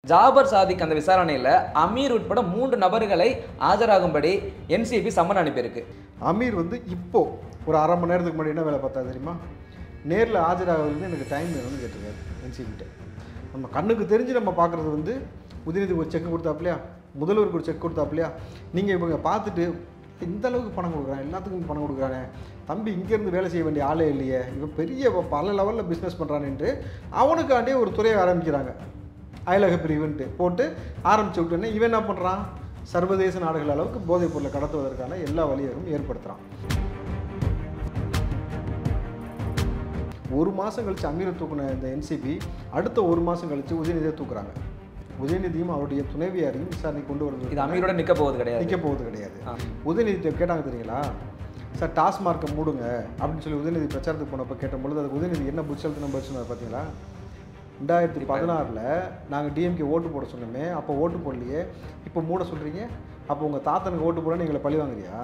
ஜாபர் சாதிக் அந்த விசாரணையில் அமீர் உட்பட மூன்று நபர்களை ஆஜராகும்படி என்சிபி சம்மன் அனுப்பியிருக்கு அமீர் வந்து இப்போ ஒரு அரை மணி நேரத்துக்கு முன்னாடி என்ன வேலை பார்த்தா தெரியுமா நேரில் ஆஜராகிறதுக்கு எனக்கு டைம் வேணும்னு கேட்டிருக்காரு என்சிபிட்ட நம்ம கண்ணுக்கு தெரிஞ்சு நம்ம பார்க்குறது வந்து உதயநிதிக்கு ஒரு செக் கொடுத்தாப்லையா முதல்வருக்கு ஒரு செக் கொடுத்தாப்லையா நீங்கள் இவங்க பார்த்துட்டு இந்த அளவுக்கு பணம் கொடுக்குறான் எல்லாத்துக்கும் பணம் கொடுக்குறானே தம்பி இங்கேருந்து வேலை செய்ய வேண்டிய ஆளே இல்லையே இவன் பெரிய பல லெவலில் பிஸ்னஸ் பண்ணுறான்ட்டு அவனுக்காண்டே ஒரு துறையை ஆரம்பிக்கிறாங்க அயலக பிரிவுன்ட்டு போட்டு ஆரம்பிச்சு விட்டோன்னே இவன் என்ன பண்ணுறான் சர்வதேச நாடுகள் அளவுக்கு போதைப் பொருளை கடத்துவதற்கான எல்லா வழியையும் ஏற்படுத்துகிறான் ஒரு மாதம் கழிச்சு அமீரை தூக்குன இந்த என்சிபி அடுத்த ஒரு மாதம் கழிச்சு உதயநிதியை தூக்குறாங்க உதயநிதியும் அவருடைய துணைவியாரையும் விசாரணை கொண்டு வருவது இது அமீரோட நிற்க போவது கிடையாது நிற்க போவது கிடையாது ஆ. உதயநிதி கேட்டாங்க தெரியுங்களா சார் டாஸ்மார்க்கை மூடுங்க அப்படின்னு சொல்லி உதயநிதி பிரச்சாரத்துக்கு போனப்போ கேட்ட பொழுது அதுக்கு உதயநிதி என்ன புட்சலத்து பதில் சொன்னார் பார்த்தீங்களா ரெண்டாயிரத்தி பதினாறில் நாங்கள் டிஎம்கே ஓட்டு போட சொன்னோமே அப்போ ஓட்டு போடலையே இப்போ மூட சொல்கிறீங்க அப்போ உங்கள் தாத்தனுக்கு ஓட்டு போட எங்களை பழி வாங்குறியா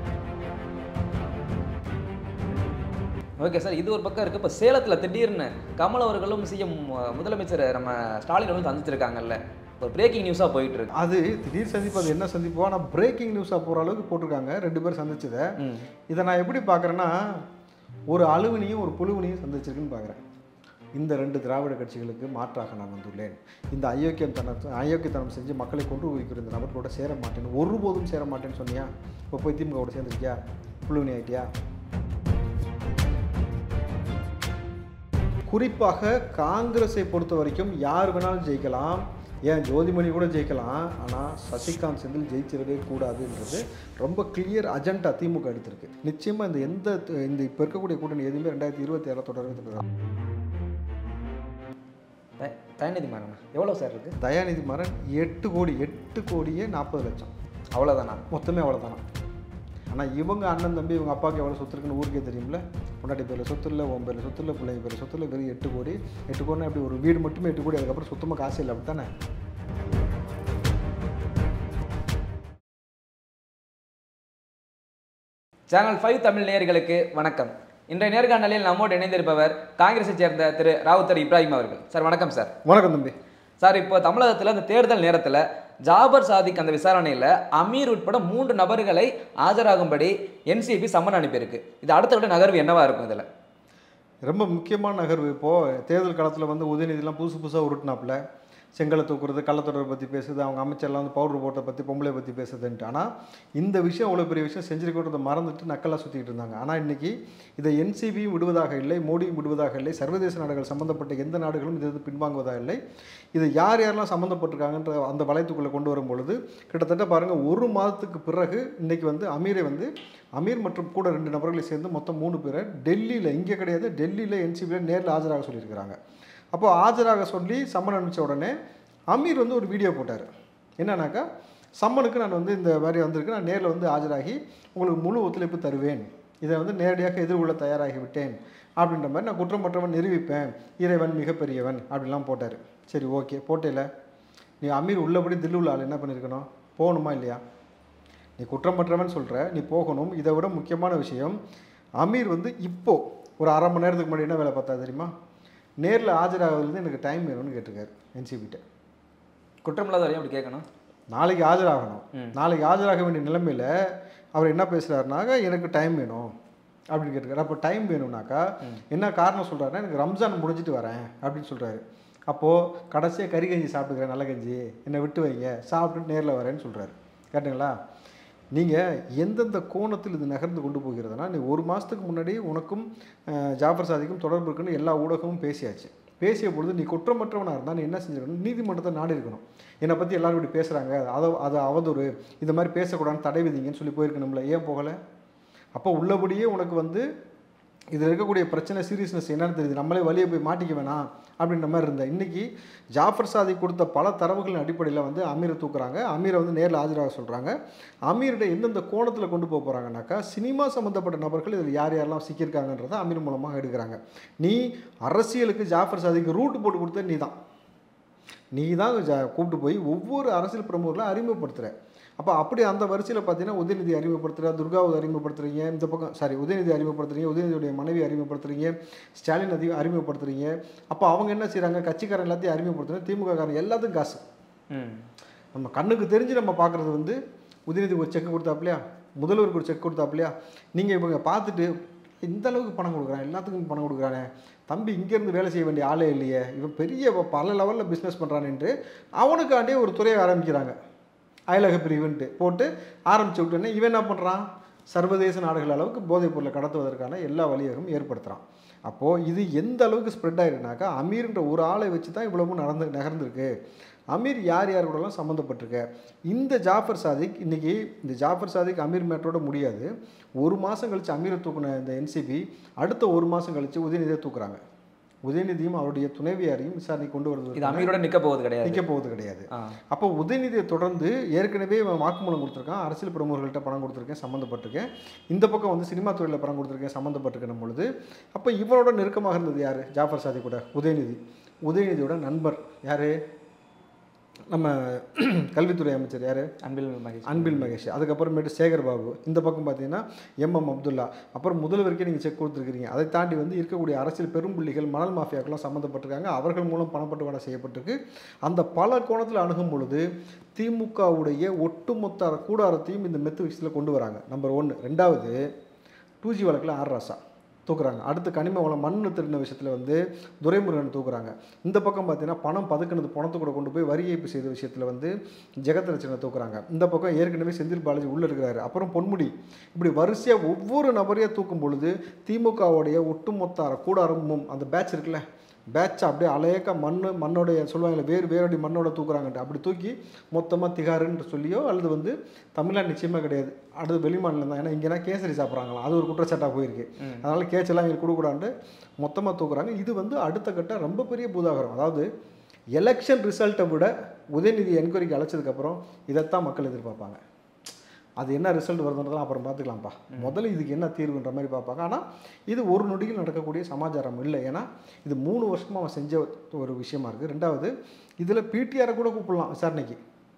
ஓகே சார் இது ஒரு பக்கம் இருக்குது இப்போ சேலத்தில் திடீர்னு கமல் அவர்களும் சிஎம் முதலமைச்சர் நம்ம ஸ்டாலின் வந்து சந்திச்சிருக்காங்கல்ல ஒரு பிரேக்கிங் நியூஸாக போயிட்டு இருக்கு அது திடீர் சந்திப்பு அது என்ன சந்திப்போ ஆனால் பிரேக்கிங் நியூஸாக போகிற அளவுக்கு போட்டிருக்காங்க ரெண்டு பேரும் சந்திச்சதை ம். இதை நான் எப்படி பார்க்குறேன்னா ஒரு அழுவினியும் ஒரு புழுவினியும் சந்திச்சிருக்குன்னு பார்க்குறேன் இந்த ரெண்டு திராவிட கட்சிகளுக்கு மாற்றாக நான் வந்துள்ளேன் இந்த அயோக்கியம் தன அயோக்கியத்தனம் செஞ்சு மக்களை கொண்டு வைக்கிற இந்த நபர்களோட சேர மாட்டேன் ஒருபோதும் சேர மாட்டேன்னு சொன்னியா இப்போ போய் திமுகவோட சேர்ந்துருக்கியா புழுவினி ஆயிட்டியா குறிப்பாக காங்கிரஸை பொறுத்த வரைக்கும் யார் வேணாலும் ஜெயிக்கலாம் ஏன் ஜோதிமணி கூட ஜெயிக்கலாம் ஆனால் சசிகாந்த் செந்தில் ஜெயிச்சிடவே கூடாதுன்றது ரொம்ப கிளியர் அஜெண்டா திமுக எடுத்திருக்கு நிச்சயமாக இந்த எந்த இந்த இப்போ இருக்கக்கூடிய கூட்டணி எதுவுமே ரெண்டாயிரத்தி இருபத்தி ஏழில் தொடர்ந்து த- தயநிதி மாறன் எவ்வளோ சார் இருக்குது தயாநிதி மாறன் எட்டு கோடி எட்டு கோடியே நாற்பது லட்சம் அவ்வளோதானா மொத்தமே அவ்வளோதானா ஆனால் இவங்க அண்ணன் தம்பி இவங்க அப்பாவுக்கு எவ்வளோ சொத்து இருக்குன்னு ஊருக்கே தெரியும்ல பொண்டாட்டி பேரில் சொத்து இல்லை உன் பேரில் சொத்து இல்லை பிள்ளைங்க பேரில் சொத்து இல்லை வெறும் எட்டு கோடி எட்டு கோடினா அப்படி ஒரு வீடு மட்டுமே எட்டு கோடி அதுக்கப்புறம் சுத்தமாக காசு இல்லை அப்படி தானே சேனல் ஃபைவ் தமிழ் நேயர்களுக்கு வணக்கம் இன்றைய நேர்காணலில் நம்மோடு இணைந்திருப்பவர் காங்கிரஸைச் சேர்ந்த திரு ராவுத்தர் இப்ராஹிம் அவர்கள் சார் வணக்கம் சார் வணக்கம் தம்பி சார் இப்போ தமிழகத்தில் இந்த தேர்தல் நேரத்தில் ஜாபர் சாதிக் அந்த விசாரணையில் அமீர் உட்பட மூன்று நபர்களை ஆஜராகும்படி என்சிபி சம்மன் அனுப்பியிருக்கு இது அடுத்த விட நகர்வு என்னவா இருக்கும் இதில் ரொம்ப முக்கியமான நகர்வு இப்போது தேர்தல் காலத்தில் வந்து உதயநிதிலாம் புதுசு புதுசாக உருட்டினாப்புல செங்கலை தூக்குறது கள்ளத்தொடரை பற்றி பேசுது அவங்க அமைச்சர்லாம் வந்து பவுடர் போட்டை பற்றி பொம்பளை பற்றி பேசுதுன்ட்டு ஆனால் இந்த விஷயம் அவ்வளோ பெரிய விஷயம் செஞ்சிருக்கிறத மறந்துட்டு நக்கலாக சுற்றிக்கிட்டு இருந்தாங்க ஆனால் இன்றைக்கி இதை என்சிபியும் விடுவதாக இல்லை மோடியும் விடுவதாக இல்லை சர்வதேச நாடுகள் சம்மந்தப்பட்ட எந்த நாடுகளும் இது பின்வாங்குவதாக இல்லை இது யார் யாரெல்லாம் சம்மந்தப்பட்டிருக்காங்கன்ற அந்த வளையத்துக்குள்ளே கொண்டு வரும் பொழுது கிட்டத்தட்ட பாருங்கள் ஒரு மாதத்துக்கு பிறகு இன்றைக்கி வந்து அமீரை வந்து அமீர் மற்றும் கூட ரெண்டு நபர்களை சேர்ந்து மொத்தம் மூணு பேரை டெல்லியில் இங்கே கிடையாது டெல்லியில் என்சிபியில் நேரில் ஆஜராக சொல்லியிருக்கிறாங்க அப்போ ஆஜராக சொல்லி சம்மன் அனுப்பிச்ச உடனே அமீர் வந்து ஒரு வீடியோ போட்டார் என்னன்னாக்கா சம்மனுக்கு நான் வந்து இந்த மாதிரி வந்திருக்கு நான் நேரில் வந்து ஆஜராகி உங்களுக்கு முழு ஒத்துழைப்பு தருவேன் இதை வந்து நேரடியாக எதிர்கொள்ள தயாராகி விட்டேன் அப்படின்ற மாதிரி நான் குற்றமற்றவன் நிரூபிப்பேன் இறைவன் மிகப்பெரியவன் அப்படிலாம் போட்டார் சரி ஓகே போட்டேல நீ அமீர் உள்ளபடி தில்லுள்ள ஆள் என்ன பண்ணியிருக்கணும் போகணுமா இல்லையா நீ குற்றமற்றவன் சொல்கிற நீ போகணும் இதை விட முக்கியமான விஷயம் அமீர் வந்து இப்போ ஒரு அரை மணி நேரத்துக்கு முன்னாடி என்ன வேலை பார்த்தா தெரியுமா நேரில் ஆஜராகிறதுலேருந்து எனக்கு டைம் வேணும்னு கேட்டிருக்காரு என்சிபிட்ட குற்றமில்லாத வரையும் அப்படி கேட்கணும் நாளைக்கு ஆஜராகணும் ம். நாளைக்கு ஆஜராக வேண்டிய நிலைமையில் அவர் என்ன பேசுகிறாருனாக்கா எனக்கு டைம் வேணும் அப்படின்னு கேட்டிருக்காரு அப்போ டைம் வேணும்னாக்கா என்ன காரணம் சொல்கிறாருன்னா எனக்கு ரம்ஜான் முடிஞ்சிட்டு வரேன் அப்படின்னு சொல்கிறாரு அப்போது கடைசியாக கறி கஞ்சி சாப்பிட்டுக்கிறேன் நல்ல கஞ்சி என்னை விட்டு வைங்க சாப்பிட்டுட்டு நேரில் வரேன்னு சொல்கிறாரு கேட்டுங்களா நீங்கள் எந்தெந்த கோணத்தில் இது நகர்ந்து கொண்டு போகிறதுனா நீ ஒரு மாதத்துக்கு முன்னாடி உனக்கும் அஹ், ஜாஃபர் சாதிக்கும் தொடர்பு இருக்குன்னு எல்லா ஊடகமும் பேசியாச்சு பேசிய பொழுது நீ குற்றமற்றவனாக இருந்தால் நீ என்ன செஞ்சிருக்கணும் நீதிமன்றத்தை நாடி இருக்கணும் என்னை பற்றி எல்லாரும் இப்படி பேசுகிறாங்க அதை அது அவதூறு இந்த மாதிரி பேசக்கூடாதுன்னு தடை விதிங்கன்னு சொல்லி போயிருக்கணும்ல ஏன் போகலை அப்போ உள்ளபடியே உனக்கு வந்து இதில் இருக்கக்கூடிய பிரச்சனை சீரியஸ்னஸ் என்னன்னு தெரியுது நம்மளே வழியை போய் மாட்டிக்க வேணாம் அப்படின்ற மாதிரி இருந்த இன்னைக்கு ஜாஃபர் சாதி கொடுத்த பல தரவுகளின் அடிப்படையில் வந்து அமீரை தூக்குறாங்க அமீரை வந்து நேரில் ஆஜராக சொல்கிறாங்க அமீர்கிட்ட எந்தெந்த கோணத்தில் கொண்டு போக போகிறாங்கனாக்கா சினிமா சம்மந்தப்பட்ட நபர்கள் இதில் யார் யாரெல்லாம் சிக்கியிருக்காங்கன்றதை அமீர் மூலமாக எடுக்கிறாங்க நீ அரசியலுக்கு ஜாஃபர் சாதிக்கு ரூட் போட்டு கொடுத்த நீ தான் நீ தான் ஜா கூப்பிட்டு போய் ஒவ்வொரு அரசியல் பிரமுகர்களும் அறிமுகப்படுத்துகிற அப்போ அப்படி அந்த வரிசையில் பார்த்தீங்கன்னா உதயநிதி அறிமுகப்படுத்துகிறா துர்காவை அறிமுகப்படுத்துறீங்க இந்த பக்கம் சாரி உதயநிதி அறிமுகப்படுத்துறீங்க உதயநிதியுடைய மனைவி அறிமுகப்படுத்துறீங்க ஸ்டாலின் அதி அறிமுகப்படுத்துறீங்க அப்போ அவங்க என்ன செய்கிறாங்க கட்சிக்காரன் எல்லாத்தையும் அறிமுகப்படுத்துறேன் திமுக காரன் எல்லாத்துக்கும் காசு ம் நம்ம கண்ணுக்கு தெரிஞ்சு நம்ம பார்க்குறது வந்து உதயநிதிக்கு ஒரு செக் கொடுத்தாப்லையா முதல்வருக்கு ஒரு செக் கொடுத்தாப்லையா நீங்கள் இவங்க பார்த்துட்டு இந்த அளவுக்கு பணம் கொடுக்குறான் எல்லாத்துக்கும் பணம் கொடுக்குறானே தம்பி இங்கேருந்து வேலை செய்ய வேண்டிய ஆளே இல்லையே இவன் பெரிய பல லெவலில் பிஸ்னஸ் பண்ணுறான்ட்டு அவனுக்காண்டே ஒரு துறையை ஆரம்பிக்கிறாங்க அயலக பிரிவுன்ட்டு போட்டு ஆரம்பிச்சு விட்டோன்னே இவன் என்ன பண்ணுறான் சர்வதேச நாடுகள் அளவுக்கு போதைப் பொருளை கடத்துவதற்கான எல்லா வழியகம் ஏற்படுத்துகிறான் அப்போது இது எந்த அளவுக்கு ஸ்ப்ரெட் ஆயிருக்குனாக்கா அமீர்ன்ற ஒரு ஆளை வச்சு தான் இவ்வளவு நடந்து நகர்ந்திருக்கு அமீர் யார் யார் கூடலாம் சம்மந்தப்பட்டிருக்க இந்த ஜாஃபர் சாதிக் இன்னைக்கு இந்த ஜாஃபர் சாதிக் அமீர் மேட்டரோட முடியாது ஒரு மாதம் கழித்து அமீரை தூக்குன இந்த என்சிபி அடுத்த ஒரு மாதம் கழித்து உதயநிதியை தூக்குறாங்க உதயநிதியும் அவருடைய துணைவியாரையும் விசாரணை கொண்டு இது வருவது அமீரோட நிக்க போவது கிடையாது நிற்க போவது கிடையாது ஆ அப்போ உதயநிதியை தொடர்ந்து ஏற்கனவே இவன் வாக்குமூலம் கொடுத்துருக்கான் அரசியல் பிரமுகர்கள்ட்ட பணம் கொடுத்துருக்கேன் சம்மந்தப்பட்டிருக்கேன் இந்த பக்கம் வந்து சினிமா துறையில் பணம் கொடுத்துருக்கேன் சம்மந்தப்பட்டிருக்கணும் பொழுது அப்போ இவரோட நெருக்கமாக இருந்தது யார் ஜாஃபர் சாதி கூட உதயநிதி உதயநிதியோட நண்பர் யார் நம்ம கல்வித்துறை அமைச்சர் யார் அன்பில் மகேஷ் அன்பில் மகேஷ் அதுக்கப்புறமேட்டு சேகர் பாபு இந்த பக்கம் பார்த்தீங்கன்னா எம்எம் அப்துல்லா அப்புறம் முதல்வருக்கே நீங்கள் செக் கொடுத்துருக்கீங்க அதை தாண்டி வந்து இருக்கக்கூடிய அரசியல் பெரும்புள்ளிகள் மணல் மாஃபியாக்கெல்லாம் சம்மந்தப்பட்டிருக்காங்க அவர்கள் மூலம் பணப்பட்டுவாடை செய்யப்பட்டிருக்கு அந்த பல கோணத்தில் அணுகும் பொழுது திமுகவுடைய ஒட்டுமொத்த கூடாரத்தையும் இந்த மெத்து விஷயத்தில் கொண்டு வராங்க நம்பர் ஒன்று ரெண்டாவது டூ ஜி வழக்கில் ஆர் ராசா தூக்குறாங்க அடுத்து கனிம வளம் மண் திருடின விஷயத்தில் வந்து துரைமுருகன் தூக்குறாங்க இந்த பக்கம் பார்த்தீங்கன்னா பணம் பதுக்குனது பணத்தை கூட கொண்டு போய் வரி ஏய்ப்பு செய்த விஷயத்தில் வந்து ஜெகத்ரட்சனை தூக்குறாங்க இந்த பக்கம் ஏற்கனவே செந்தில் பாலாஜி உள்ளே இருக்கிறாரு அப்புறம் பொன்முடி இப்படி வரிசையாக ஒவ்வொரு நபரையும் தூக்கும் பொழுது திமுகவுடைய ஒட்டுமொத்த கூடாரமும் அந்த பேட்ச் இருக்குல்ல பேட்ச் அப்படியே அலையக்க மண் மண்ணோடைய சொல்லுவாங்கல்ல வேறு வேரோடி மண்ணோட தூக்குறாங்கன்ட்டு அப்படி தூக்கி மொத்தமாக திகாருன்னு சொல்லியோ அல்லது வந்து தமிழ்நாடு நிச்சயமாக கிடையாது அடுத்து வெளிமாநிலம் தான் ஏன்னா இங்கேனா கேசரி சாப்பிட்றாங்களாம் அது ஒரு குற்றச்சாட்டாக போயிருக்கு ம். அதனால் கேச்செல்லாம் இங்கே கொடுக்கூடாண்டு மொத்தமாக தூக்குறாங்க இது வந்து அடுத்த கட்ட ரொம்ப பெரிய பூதாகரம் அதாவது எலெக்ஷன் ரிசல்ட்டை விட உதயநிதி என்கொயரிக்கு அழைச்சதுக்கப்புறம் இதைத்தான் மக்கள் எதிர்பார்ப்பாங்க அது என்ன ரிசல்ட் வருதுன்றதெல்லாம் அப்புறம் பார்த்துக்கலாம்ப்பா முதல்ல இதுக்கு என்ன தீர்வுன்ற மாதிரி பார்ப்பாங்க ஆனால் இது ஒரு நொடியில் நடக்கக்கூடிய சமாச்சாரம் இல்லை ஏன்னா இது மூணு வருஷமாக அவன் செஞ்ச ஒரு விஷயமா இருக்குது ரெண்டாவது இதில் பிடிஆரை கூட கூப்பிடலாம் விசாரணைக்கு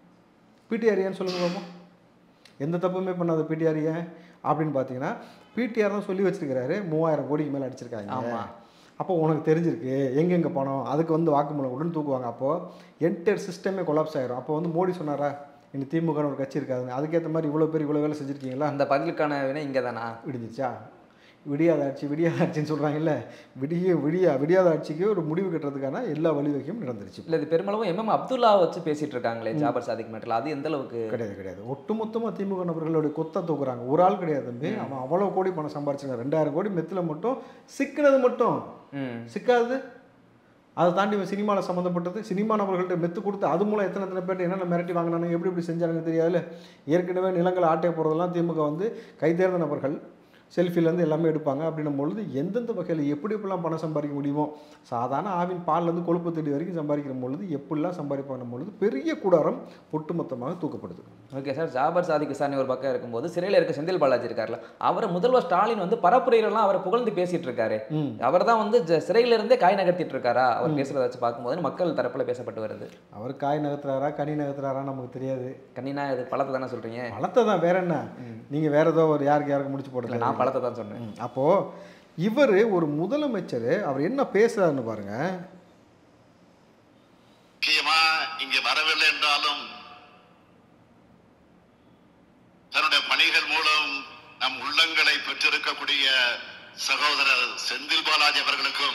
பிடிஆர் ஏன்னு சொல்லுங்க பாப்போம் எந்த தப்புமே பண்ணாத பிடிஆர் ஏன் அப்படின்னு பார்த்தீங்கன்னா பிடிஆர் தான் சொல்லி வச்சிருக்கிறாரு மூவாயிரம் கோடிக்கு மேலே அடிச்சிருக்காங்க ஆமா. அப்போ உனக்கு தெரிஞ்சிருக்கு எங்கெங்கே பணம் அதுக்கு வந்து வாக்குமூலம் கொடுன்னு தூக்குவாங்க அப்போது என்டையர் சிஸ்டமே கொலாப்ஸ் ஆயிரும் அப்போ வந்து மோடி சொன்னாரா இந்த திமுகன்னு ஒரு கட்சி இருக்காதுன்னு அதுக்கேற்ற மாதிரி இவ்வளோ பேர் இவ்வளோ வேலை செஞ்சுருக்கீங்களா அந்த பதிலுக்கான வினை இங்கே தானா விடிஞ்சிச்சா விடியாத ஆட்சி விடியாத ஆட்சின்னு சொல்கிறாங்கல்ல விடிய விடியா விடியாத ஆட்சிக்கு ஒரு முடிவு கட்டுறதுக்கான எல்லா வழிவகையும் நடந்துருச்சு இல்ல இது பெருமளவும் எம்எம் அப்துல்லா வச்சு பேசிட்டு இருக்காங்களே ஜாபர் சாதிக் மேட்டர்ல அது எந்த அளவுக்கு கிடையாது கிடையாது ஒட்டுமொத்தமாக திமுக நபர்களுடைய கொத்தை தூக்குறாங்க ஒரு ஆள் கிடையாது தம்பி அவன் அவ்வளோ கோடி பணம் சம்பாரிச்சிருக்கான் ரெண்டாயிரம் கோடி மெத்தில் மட்டும் சிக்கினது மட்டும் ம் சிக்காது அதை தாண்டி இவன் சினிமாவில் சம்மந்தப்பட்டது சினிமா நபர்கள்ட்ட மெத்து கொடுத்து அது மூலம் எத்தனை எத்தனை பேர்ட்ட என்னென்ன மிரட்டி வாங்கினாங்க எப்படி எப்படி செஞ்சாங்க தெரியாதுல்ல ஏற்கனவே நிலங்களை ஆட்டை போகிறதெல்லாம் திமுக வந்து கைதேர்ந்த நபர்கள் செல்ஃபிலேருந்து எல்லாமே எடுப்பாங்க அப்படின்னும் பொழுது எந்தெந்த வகையில் எப்படி எப்படிலாம் பணம் சம்பாதிக்க முடியுமோ சாதாரண ஆவின் பால்லேருந்து கொழுப்பு தடி வரைக்கும் சம்பாதிக்கிற பொழுது எப்படிலாம் சம்பாதிப்பாங்க பொழுது பெரிய கூடாரம் ஒட்டுமொத்தமாக தூக்கப்படுது ஓகே சார் ஜாபர் சாதிக் விசாரணை ஒரு பக்கம் இருக்கும்போது சிறையில் இருக்க செந்தில் பாலாஜி இருக்கார்ல அவரை முதல்வர் ஸ்டாலின் வந்து பரப்புரையிலலாம் அவரை புகழ்ந்து பேசிட்டு இருக்காரு ம் அவர் தான் வந்து ஜ- சிறையில இருந்தே காய் நகர்த்திட்டு இருக்காரா அவர் பேசுறத வச்சு பார்க்கும்போது மக்கள் தரப்புல பேசப்பட்டு வருது அவர் காய் நகர்த்துறாரா கனி நகர்த்துறாரா நமக்கு தெரியாது கண்ணினா இது பழத்தை தானே சொல்றீங்க பழத்தை தான் வேற என்ன நீங்கள் வேற ஏதோ ஒரு யாருக்கு யாருக்கு முடிச்சு இல்ல போடல நான் பழத்தை தான் சொன்னேன் ம். அப்போ இவர் ஒரு முதலமைச்சர் அவர் என்ன பேசுறாருன்னு பாருங்க முக்கியமா இங்க வரவில்லை என்றாலும் தன்னுடைய பணிகள் மூலம் நம் உள்ளங்களை பெற்றிருக்கக்கூடிய சகோதரர் செந்தில் பாலாஜி அவர்களுக்கும்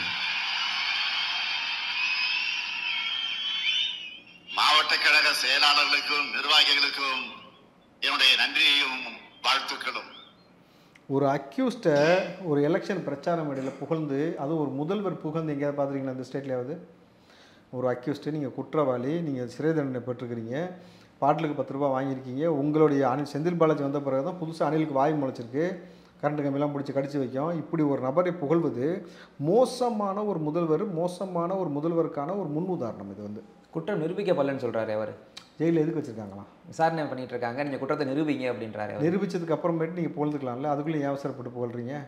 மாவட்ட கழக செயலாளர்களுக்கும் நிர்வாகிகளுக்கும் என்னுடைய நன்றியையும் வாழ்த்துக்களும் ஒரு அக்யூஸ்டை ஒரு எலெக்ஷன் பிரச்சார மேடையில் புகழ்ந்து அதுவும் ஒரு முதல்வர் புகழ்ந்து எங்கேயாவது பார்த்துருக்கீங்களா அந்த ஸ்டேட்லையாவது ஒரு அக்யூஸ்ட்டு நீங்கள் குற்றவாளி நீங்கள் சிறை தண்டனை பெற்றுக்கிறீங்க பாட்டிலுக்கு பத்து ரூபா வாங்கியிருக்கீங்க உங்களுடைய அனில் செந்தில் பாலாஜி வந்த பிறகு தான் புதுசாக அணிலுக்கு வாய் முளைச்சிருக்கு கரண்ட் கம்பிலாம் பிடிச்சி கடிச்சு வைக்கும் இப்படி ஒரு நபரை புகழ்வது மோசமான ஒரு முதல்வர் மோசமான ஒரு முதல்வருக்கான ஒரு முன் உதாரணம் இது வந்து குற்றம் நிரூபிக்கப்படலன்னு சொல்றாரு அவர் ஜெயிலில் எதுக்கு வச்சுருக்காங்களாம் விசாரணை பண்ணிட்டு இருக்காங்க நீங்க குற்றத்தை நிரூபிங்க அப்படின்றாரு அவர் நிரூபிச்சதுக்கு அப்புறமேட்டு நீங்கள் புகழ்ந்துக்கலாம்ல அதுக்குள்ளே ஏன் அவசரப்பட்டு புகழ்றீங்க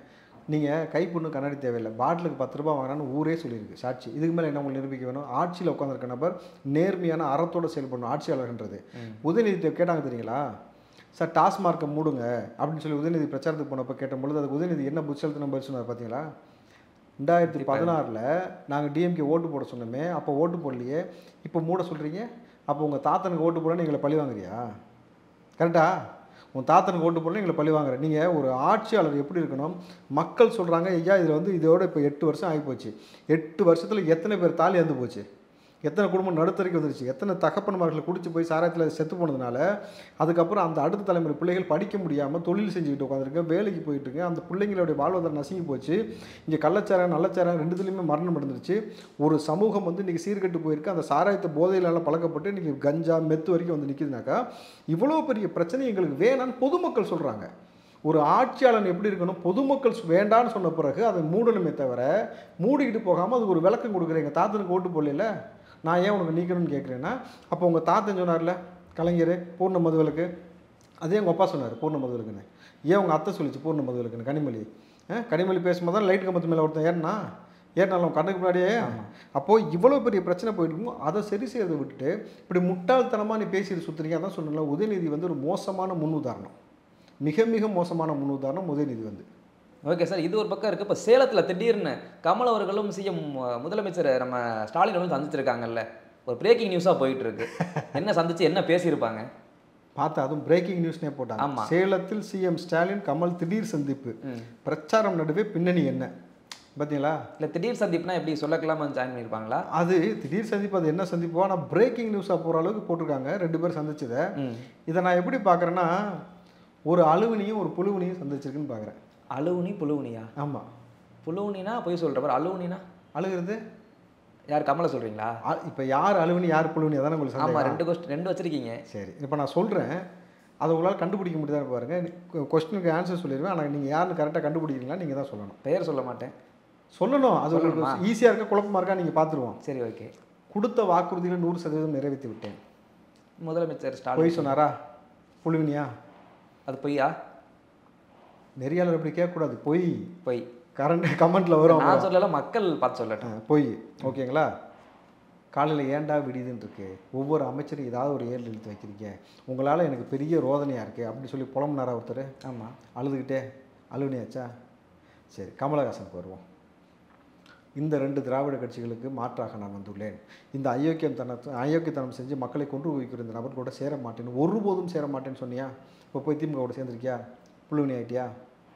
நீங்கள் கைப்புண்ணு கண்ணாடி தேவையில்லை பாட்டிலுக்கு பத்து ரூபாய் வாங்கினான்னு ஊரே சொல்லியிருக்கு சாட்சி இதுக்கு மேலே என்ன உங்களுக்கு நிரூபிக்க வேணும் ஆட்சியில் உட்காந்துருக்க நபர் நேர்மையான அறத்தோடு செயல்படணும் ஆட்சியாளர்ன்றது உதயநிதி கேட்டாங்க தெரியுங்களா சார் டாஸ்மார்க்கை மூடுங்க அப்படின்னு சொல்லி உதயநிதி பிரச்சாரத்துக்கு போனப்போ கேட்ட பொழுது அதுக்கு உதயநிதி என்ன புட்சலத்து பதில் சொன்னார் பார்த்தீங்களா ரெண்டாயிரத்தி பதினாறில் நாங்கள் டிஎம்கே ஓட்டு போட சொன்னோமே அப்போ ஓட்டு போடலையே இப்போ மூட சொல்கிறீங்க அப்போ உங்கள் தாத்தனுக்கு ஓட்டு போட எங்களை பழி வாங்குறியா கரெக்டா உன் தாத்தனுக்கு ஓட்டு போடல எங்களை பழி வாங்குற நீங்கள் ஒரு ஆட்சியாளர் எப்படி இருக்கணும் மக்கள் சொல்கிறாங்க ஐயா இதில் வந்து இதோட இப்போ எட்டு வருஷம் ஆகிப்போச்சு எட்டு வருஷத்தில் எத்தனை பேர் தாலி இறந்து போச்சு எத்தனை குடும்பம் நடுத்தரைக்கு வந்துருச்சு எத்தனை தகப்பன்மார்களை குடிச்சு போய் சாராயத்தில் செத்து போனதுனால அதுக்கப்புறம் அந்த அடுத்த தலைமுறை பிள்ளைகள் படிக்க முடியாமல் தொழில் செஞ்சுக்கிட்டு உட்காந்துருங்க வேலைக்கு போயிட்டுருங்க அந்த பிள்ளைங்களுடைய வாழ்வாதாரம் நசுங்கி போச்சு இங்கே கள்ளச்சாரம் நல்லச்சாரம் ரெண்டுத்துலேயுமே மரணம் நடந்துருச்சு ஒரு சமூகம் வந்து இன்றைக்கி சீர்கெட்டு போயிருக்கு அந்த சாராயத்தை போதையிலால பழக்கப்பட்டு இன்றைக்கி கஞ்சா மெத்து வரைக்கும் வந்து நிற்கிதுனாக்கா இவ்வளோ பெரிய பிரச்சனை எங்களுக்கு வேணான்னு பொதுமக்கள் சொல்கிறாங்க ஒரு ஆட்சியாளன் எப்படி இருக்கணும் பொதுமக்கள் வேண்டான்னு சொன்ன பிறகு அதை மூடணுமே தவிர மூடிக்கிட்டு போகாமல் அதுக்கு ஒரு விளக்கம் கொடுக்குறேன் எங்கள் தாத்தனுக்கு ஓட்டு போடல நான் ஏன் உனக்கு நீக்கணும்னு கேட்குறேன்னா அப்போ உங்கள் தாத்தன் சொன்னார்ல கலைஞர் பூர்ண மதுவிலக்கு அதே உங்கள் அப்பா சொன்னார் பூர்ண மதுவிலக்குன்னு ஏன் உங்கள் அத்தை சொல்லிச்சு பூர்ண மதுவிலக்குன்னு கனிமொழி ஆ, கனிமொழி பேசும்போது தான் லைட் கம்பத்து மேலே ஒருத்தன் ஏறினா ஏறினாலும் கண்ணுக்கு முன்னாடியே அப்போது இவ்வளோ பெரிய பிரச்சனை போயிட்டு இருக்கும் அதை சரி செய்யறதை விட்டுட்டு இப்படி முட்டாள்தனமாக நீ பேசிட்டு சுற்றுறீங்க அதான் சொன்னல உதயநிதி வந்து ஒரு மோசமான முன்னுதாரணம் மிக மிக மோசமான முன்னுதாரணம் உதயநிதி வந்து ஓகே சார் இது ஒரு பக்கம் இருக்குது இப்போ சேலத்தில் திடீர்னு கமல் அவர்களும் சிஎம் முதலமைச்சர் நம்ம ஸ்டாலின் அவர்களும் சந்திச்சிருக்காங்கல்ல ஒரு பிரேக்கிங் நியூஸாக போயிட்டு இருக்கு என்ன சந்திச்சு என்ன பேசியிருப்பாங்க பார்த்தா அதுவும் பிரேக்கிங் நியூஸ்னே ஆமா. போட்டாங்க சேலத்தில் சிஎம் ஸ்டாலின் கமல் திடீர் சந்திப்பு ம். பிரச்சாரம் நடுவே பின்னணி என்ன பார்த்தீங்களா இல்லை திடீர் சந்திப்புனா எப்படி சொல்லக்கலாமா ஜாயின் பண்ணியிருப்பாங்களா அது திடீர் சந்திப்பு அது என்ன சந்திப்போ ஆனால் பிரேக்கிங் நியூஸாக போகிற அளவுக்கு போட்டிருக்காங்க ரெண்டு பேரும் சந்திச்சதை ம் இதை நான் எப்படி பார்க்குறேன்னா ஒரு அழுவினியும் ஒரு புழுவினியும் சந்திச்சிருக்குன்னு பார்க்குறேன் அழுவுனி புழுவுனியா ஆமாம் புழுவுனினா போய் சொல்கிறவர் அழுவுனினா அழுகிறது யார் கமலை சொல்கிறீங்களா இப்போ யார் அழுவினி யார் புழுவினி அதானே உங்களுக்கு ஆமாம் சந்தேகம் ரெண்டு கொஸ்டின் ரெண்டு வச்சிருக்கீங்க சரி இப்போ நான் சொல்கிறேன் அதை உங்களால் கண்டுபிடிக்க முடியாதுன்னு பாருங்கள் கொஸ்டினுக்கு ஆன்சர் சொல்லிடுவேன் ஆனால் நீங்கள் யாருன்னு கரெக்டாக கண்டுபிடிக்கிறீங்களா நீங்கள் தான் சொல்லணும் பெயர் சொல்ல மாட்டேன் சொல்லணும் அது சொல்லணுமா? உங்களுக்கு ஈஸியாக இருக்க குழப்பமா இருக்கா நீங்கள் பார்த்துருவோம் சரி ஓகே கொடுத்த வாக்குறுதியில் நூறு சதவீதம் நிறைவேற்றி விட்டேன் முதலமைச்சர் ஸ்டாலின் பொய் சொன்னாரா புழுவினியா அது பொய்யா நெறியாளர் அப்படி கேட்கக்கூடாது பொய் பொய் கரண்ட் கமெண்ட்டில் வரும் நான் சொல்லல மக்கள் பார்த்து சொல்லட்டும் ஆ, பொய் ஓகேங்களா காலையில் ஏன்டா விடியுதுன்னு இருக்கு ஒவ்வொரு அமைச்சரும் ஏதாவது ஒரு ஏழு எழுத்து வைக்கிறீங்க உங்களால் எனக்கு பெரிய ரோதனையாக இருக்குது அப்படின்னு சொல்லி புலம்புனாரா ஒருத்தர் ஆமாம் அழுதுகிட்டே அழுவினியாச்சா சரி கமலஹாசனுக்கு வருவோம் இந்த ரெண்டு திராவிட கட்சிகளுக்கு மாற்றாக நான் வந்துள்ளேன் இந்த அயோக்கியம் தனத்தை அயோக்கியத்தனம் செஞ்சு மக்களை கொண்டு போய்க்கிற இந்த நபர் கூட சேர மாட்டேன் ஒருபோதும் சேர மாட்டேன்னு சொன்னியா இப்போ போய் திமுக கூட சேர்ந்துருக்கியா புள்ளுவனி ஆயிட்டியா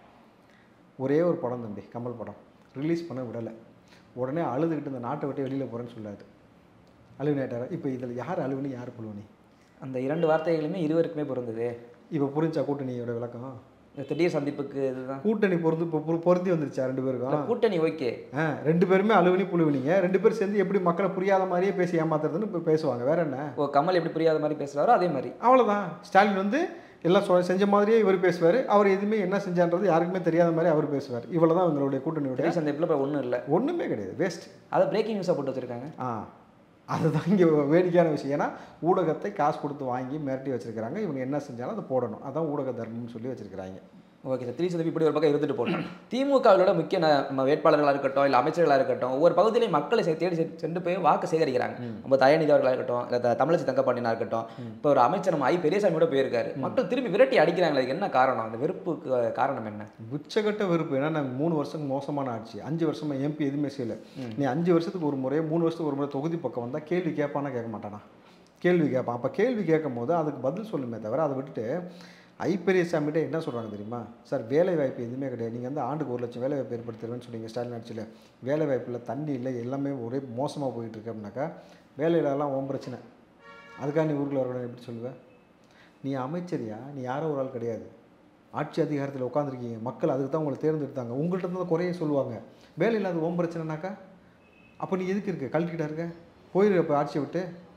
ஒரே ஒரு படம் தம்பி கமல் படம் ரிலீஸ் பண்ண விடலை உடனே அழுதுகிட்டு இந்த நாட்டை விட்டு வெளியில் போகிறேன்னு சொல்லாது அழுவினி ஆயிட்டாரா இப்போ இதில் யார் அழுவினி யார் புழுவனி அந்த இரண்டு வார்த்தைகளுமே இருவருக்குமே பொருந்தது இப்போ புரிஞ்சா கூட்டணியோட விளக்கம் இந்த திடீர் சந்திப்புக்கு இதுதான் கூட்டணி பொருந்து இப்போ பொரு- பொருந்தி வந்துருச்சா ரெண்டு பேருக்கும் இல்ல, கூட்டணி ஓகே ஆ ரெண்டு பேருமே அழுவினி புழுவினிங்க ரெண்டு பேரும் சேர்ந்து எப்படி மக்களை புரியாத மாதிரியே பேசி ஏமாத்துறதுன்னு இப்போ பேசுவாங்க வேற என்ன ஓ கமல் எப்படி புரியாத மாதிரி பேசுறாரோ அதே மாதிரி அவ்வளோதான் ஸ்டாலின் வந்து எல்லாம் சொ செஞ்ச மாதிரியே இவர் பேசுவார் அவர் எதுவுமே என்ன செஞ்சான்றது யாருக்குமே தெரியாத மாதிரி அவர் பேசுவார் இவ்வளோ தான் இவங்களுடைய கூட்டணியுடைய திடீர் சந்திப்பில் இப்போ ஒன்றும் இல்லை ஒன்றுமே கிடையாது வேஸ்ட் அதை பிரேக்கிங் நியூஸாக போட்டு வச்சிருக்காங்க ஆ அதுதான் இங்கே வேடிக்கையான விஷயம் ஏன்னா ஊடகத்தை காசு கொடுத்து வாங்கி மிரட்டி வச்சிருக்கிறாங்க இவங்க என்ன செஞ்சாலும் அதை போடணும் அதான் ஊடக தர்மம்னு சொல்லி வச்சிருக்கிறாங்க ஓகே சார் திடீர் சந்திப்பு இப்படி ஒரு பக்கம் இருந்துட்டு போட்டோம் திமுகவிலோட முக்கிய ந- நம்ம வேட்பாளர்களாக இருக்கட்டும் இல்லை அமைச்சர்களாக இருக்கட்டும் ஒவ்வொரு பகுதியிலையும் மக்களை சே- தேடி செ- சென்று போய் வாக்கு சேகரிக்கிறாங்க நம்ம தயாநிதி அவர்களாக இருக்கட்டும் இல்லை த- தமிழிசை தங்கப்பாண்டியனா இருக்கட்டும் இப்போ ஒரு அமைச்சர் நம்ம ஐ பெரியசாமியோட போயிருக்காரு மக்கள் திரும்பி விரட்டி அடிக்கிறாங்களே அதுக்கு என்ன காரணம் அந்த வெறுப்புக்கு அஹ், காரணம் என்ன உச்சகட்ட வெறுப்பு ஏன்னா நாங்கள் மூணு வருஷம் மோசமான ஆட்சி அஞ்சு வருஷமா எம்பி எதுவுமே செய்யல நீ அஞ்சு வருஷத்துக்கு ஒரு முறை மூணு வருஷத்துக்கு ஒரு முறை தொகுதி பக்கம் வந்தால் கேள்வி கேட்பானா கேட்க மாட்டானா கேள்வி கேட்பான் அப்போ கேள்வி கேட்கும் போது அதுக்கு பதில் சொல்லுமே தவிர அதை விட்டுட்டு ஐ பெரியசாமிகிட்ட என்ன சொல்கிறாங்க தெரியுமா சார் வேலை வாய்ப்பு எதுவுமே கிடையாது நீங்கள் வந்து ஆண்டுக்கு ஒரு லட்சம் வேலை வாய்ப்பு ஏற்படுத்துறேன்னு சொன்னீங்க ஸ்டாலின் ஆட்சியில் வேலை வாய்ப்பு இல்லை தண்ணி இல்லை எல்லாமே ஒரே மோசமாக போயிட்டு இருக்கு அப்படின்னாக்கா வேலையிலலாம் உன் பிரச்சனை அதுக்காக நீ ஊருக்குள்ள வரக்கூடாது எப்படி சொல்லுவேன் நீ அமைச்சரியா நீ யாரோ ஒரு ஆள் கிடையாது ஆட்சி அதிகாரத்தில் உட்காந்துருக்கீங்க மக்கள் அதுக்கு தான் உங்களை தேர்ந்தெடுத்தாங்க உங்கள்கிட்ட தான் குறைய சொல்லுவாங்க வேலை இல்லாத ஓம் பிரச்சனைனாக்கா அப்போ நீ எதுக்கு இருக்க கழட்டிக்கிட்டா இருக்க போயிரு அப்போ ஆட்சியை விட்டு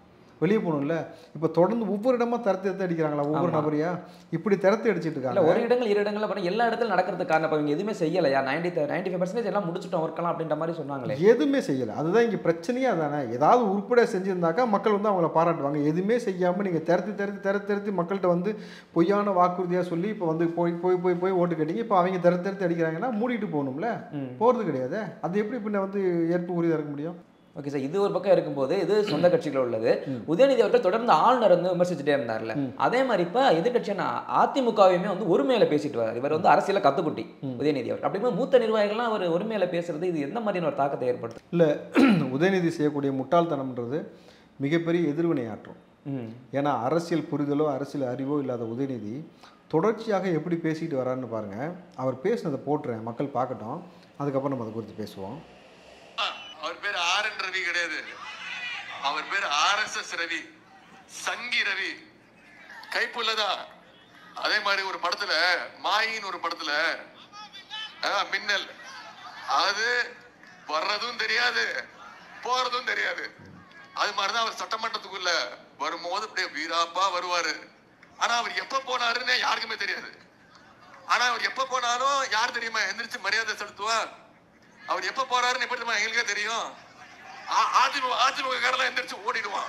வெளியே போகணும்ல இப்போ தொடர்ந்து ஒவ்வொரு இடமா திறத்து எடுத்து அடிக்கிறாங்களா ஒவ்வொரு ஆமா. நபரையா இப்படி திறத்து அடிச்சிட்டு இல்ல இருக்காங்க ஒரு இடங்கள் இரு இடங்கள்ல பண்ண எல்லா இடத்துல நடக்கிறதுக்கு காரணம் இப்போ இவங்க எதுவுமே செய்யலையா நைன்டி நைன்டி ஃபைவ் பர்சன்டேஜ் எல்லாம் முடிச்சிட்டோம் ஒர்க்கலாம் அப்படின்ற மாதிரி சொன்னாங்களே எதுவுமே செய்யலை அதுதான் இங்கே பிரச்சனையே அதானே ஏதாவது உருப்படியாக செஞ்சுருந்தாக்கா மக்கள் வந்து அவங்கள பாராட்டுவாங்க எதுவுமே செய்யாமல் நீங்கள் திறத்தி திறத்தி திறத்தி திறத்தி மக்கள்கிட்ட வந்து பொய்யான வாக்குறுதியாக சொல்லி இப்போ வந்து போய் போய் போய் போய் ஓட்டு கேட்டீங்க இப்போ அவங்க திறத்து திறத்தி அடிக்கிறாங்கன்னா மூடிட்டு போகணும்ல ம். போகிறது கிடையாது அது எப்படி பின்ன வந்து ஏற்பு உறுதியாக இருக்க முடியும் ஓகே சார் இது ஒரு பக்கம் இருக்கும்போது இது சொந்த கட்சிகள் உள்ளது உதயநிதி அவர்கள் தொடர்ந்து ஆளுநர் வந்து விமர்சிச்சுட்டே இருந்தார்ல அதே மாதிரி இப்ப எதிர்கட்சியான அதிமுகவையுமே வந்து ஒருமையில பேசிட்டு வரார் இவர் வந்து அரசியல கத்துக்குட்டி உதயநிதி அவர் அப்படிங்கும்போது மூத்த நிர்வாகிகள்லாம் அவர் ஒருமையில பேசுறது இது எந்த மாதிரியான ஒரு தாக்கத்தை ஏற்படுத்தும் இல்லை உதயநிதி செய்யக்கூடிய முட்டாள்தனம்ன்றது மிகப்பெரிய எதிர்வினை ஆற்றும் ம் ஏன்னா அரசியல் புரிதலோ அரசியல் அறிவோ இல்லாத உதயநிதி தொடர்ச்சியாக எப்படி பேசிட்டு வரான்னு பாருங்க அவர் பேசுனதை போட்டுறேன் மக்கள் பார்க்கட்டும் அதுக்கப்புறம் நம்ம அதை குறித்து பேசுவோம் அவர் பேர் ஆர் என் ரவி கிடையாது அவர் பேர் R S S Ravi Sanghi Ravi கைப்புள்ளதான் அதே மாதிரி ஒரு படத்துல மாயின்னு ஒரு படத்துல ஆ, மின்னல் அது வர்றதும் தெரியாது போறதும் தெரியாது அது மாதிரிதான் அவர் சட்டமன்றத்துக்குள்ள வரும்போது அப்படியே வீராப்பா வருவாரு ஆனா அவர் எப்ப போனாருன்னு யாருக்குமே தெரியாது ஆனா அவர் எப்ப போனாலும் யார் தெரியுமா எந்திரிச்சு மரியாதை செலுத்துவா அவர் எப்ப போறாருன்னு எப்படி தெரியுமா எங்களுக்கே தெரியும் ஆ- அதிமுக அதிமுக காரெல்லாம் எந்திரிச்சு ஓடிடுவான்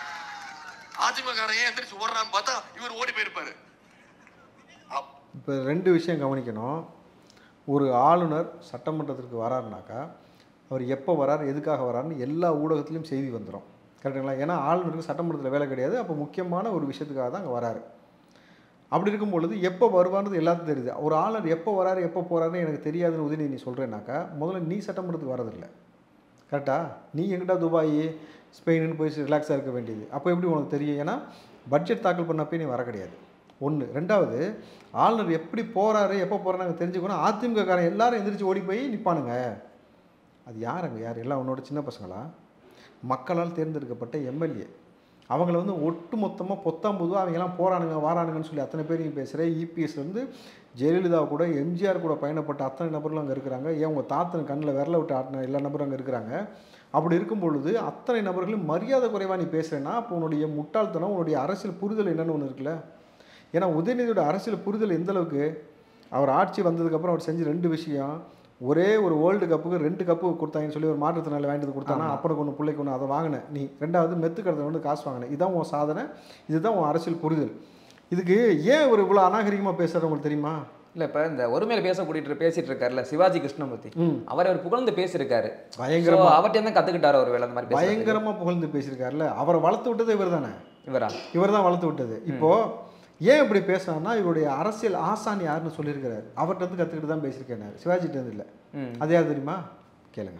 அதிமுக காரன் ஏன் எந்திரிச்சு ஓடுறான்னு பார்த்தா இவர் ஓடி போயிருப்பாரு அப்- இப்போ ரெண்டு விஷயம் கவனிக்கணும் ஒரு ஆளுநர் சட்டமன்றத்திற்கு வராருனாக்கா அவர் எப்போ வரார் எதுக்காக வராருன்னு எல்லா ஊடகத்துலேயும் செய்தி வந்துடும் கரெக்டுங்களா ஏன்னா ஆளுநருக்கு சட்டமன்றத்தில் வேலை கிடையாது அப்போ முக்கியமான ஒரு விஷயத்துக்காக தான் அங்கே வராரு அப்படி இருக்கும் பொழுது எப்போ வருவார்னு எல்லாத்துக்கும் தெரியுது ஒரு ஆளுநர் எப்போ வராரு எப்போ போறாருன்னு எனக்கு தெரியாதுன்னு உதவி நீ சொல்கிறேன்னாக்கா முதல்ல நீ சட்டமன்றத்துக்கு வரதில்லை கரெக்டா நீ எங்கிட்ட துபாய் ஸ்பெயின்னு போய் ரிலாக்ஸாக இருக்க வேண்டியது அப்போ எப்படி உனக்கு தெரியும் ஏன்னா பட்ஜெட் தாக்கல் பண்ணப்பே நீ வர கிடையாது ஒன்று ரெண்டாவது ஆளுநர் எப்படி போகிறாரு எப்போ போகிறாங்க தெரிஞ்சுக்கணும் அதிமுக காரன் எல்லாரும் எந்திரிச்சு ஓடி போய் நிற்பானுங்க அது யாருங்க யார் எல்லாம் உன்னோட சின்ன பசங்களா மக்களால் தேர்ந்தெடுக்கப்பட்ட எம்எல்ஏ அவங்கள வந்து ஒட்டு மொத்தமாக பொத்தாம் பொதுவாக அவங்கெல்லாம் போறானுங்க வாரானுங்கன்னு சொல்லி அத்தனை பேரையும் பேசுகிற இபிஎஸ்லேருந்து ஜெயலலிதா கூட எம்ஜிஆர் கூட பயணப்பட்ட அத்தனை நபர்களும் அங்கே இருக்கிறாங்க ஏன் உங்கள் தாத்தன் கண்ணில் விரல விட்டு ஆட்டின எல்லா நபரும் அங்கே இருக்கிறாங்க அப்படி இருக்கும் பொழுது அத்தனை நபர்களும் மரியாதை குறைவாக நீ பேசுகிறேன்னா அப்போ உன்னுடைய முட்டாள்தனம் உன்னுடைய அரசியல் புரிதல் என்னன்னு ஒன்று இருக்குல்ல ஏன்னா உதயநிதியோட அரசியல் புரிதல் எந்த அளவுக்கு அவர் ஆட்சி வந்ததுக்கப்புறம் அவர் செஞ்ச ரெண்டு விஷயம் ஒரே ஒரு வேர்ல்டு கப்புக்கு ரெண்டு கப்பு கொடுத்தாங்கன்னு சொல்லி ஒரு மாற்றுத்திறனாளி வாங்கிட்டு வந்து கொடுத்தானா அப்பனுக்கு ஒன்று பிள்ளைக்கு ஒன்று அதை வாங்கினேன் நீ ரெண்டாவது மெத்து கடத்தை வந்து காசு வாங்கினேன் இதான் உன் சாதனை இதுதான் உன் அரசியல் புரிதல் இதுக்கு ஏன் ஒரு இவ்வளோ அநாகரிகமாக பேசுறது உங்களுக்கு தெரியுமா இல்ல இப்ப இந்த ஒருமையில பேச கூட்டிட்டு பேசிட்டு இருக்காருல்ல சிவாஜி கிருஷ்ணமூர்த்தி ம். அவர் அவர் புகழ்ந்து பேசியிருக்காரு பயங்கரமா அவர்கிட்ட தான் கத்துக்கிட்டாரு ஒரு வேலை அந்த மாதிரி பேசுறதுக்கு. பயங்கரமாக புகழ்ந்து பேசியிருக்காருல்ல அவரை வளர்த்து விட்டது இவர் தானே இவரா இவர் தான் வளர்த்து விட்டது இப்போ ஏன் இப்படி பேசுறாருன்னா இவருடைய அரசியல் ஆசான் யாருன்னு சொல்லியிருக்கிறாரு அவர்கிட்ட இருந்து கற்றுக்கிட்டு தான் பேசியிருக்கேன் சிவாஜிட்ட இருந்து இல்லை ம். அது யார் தெரியுமா கேளுங்க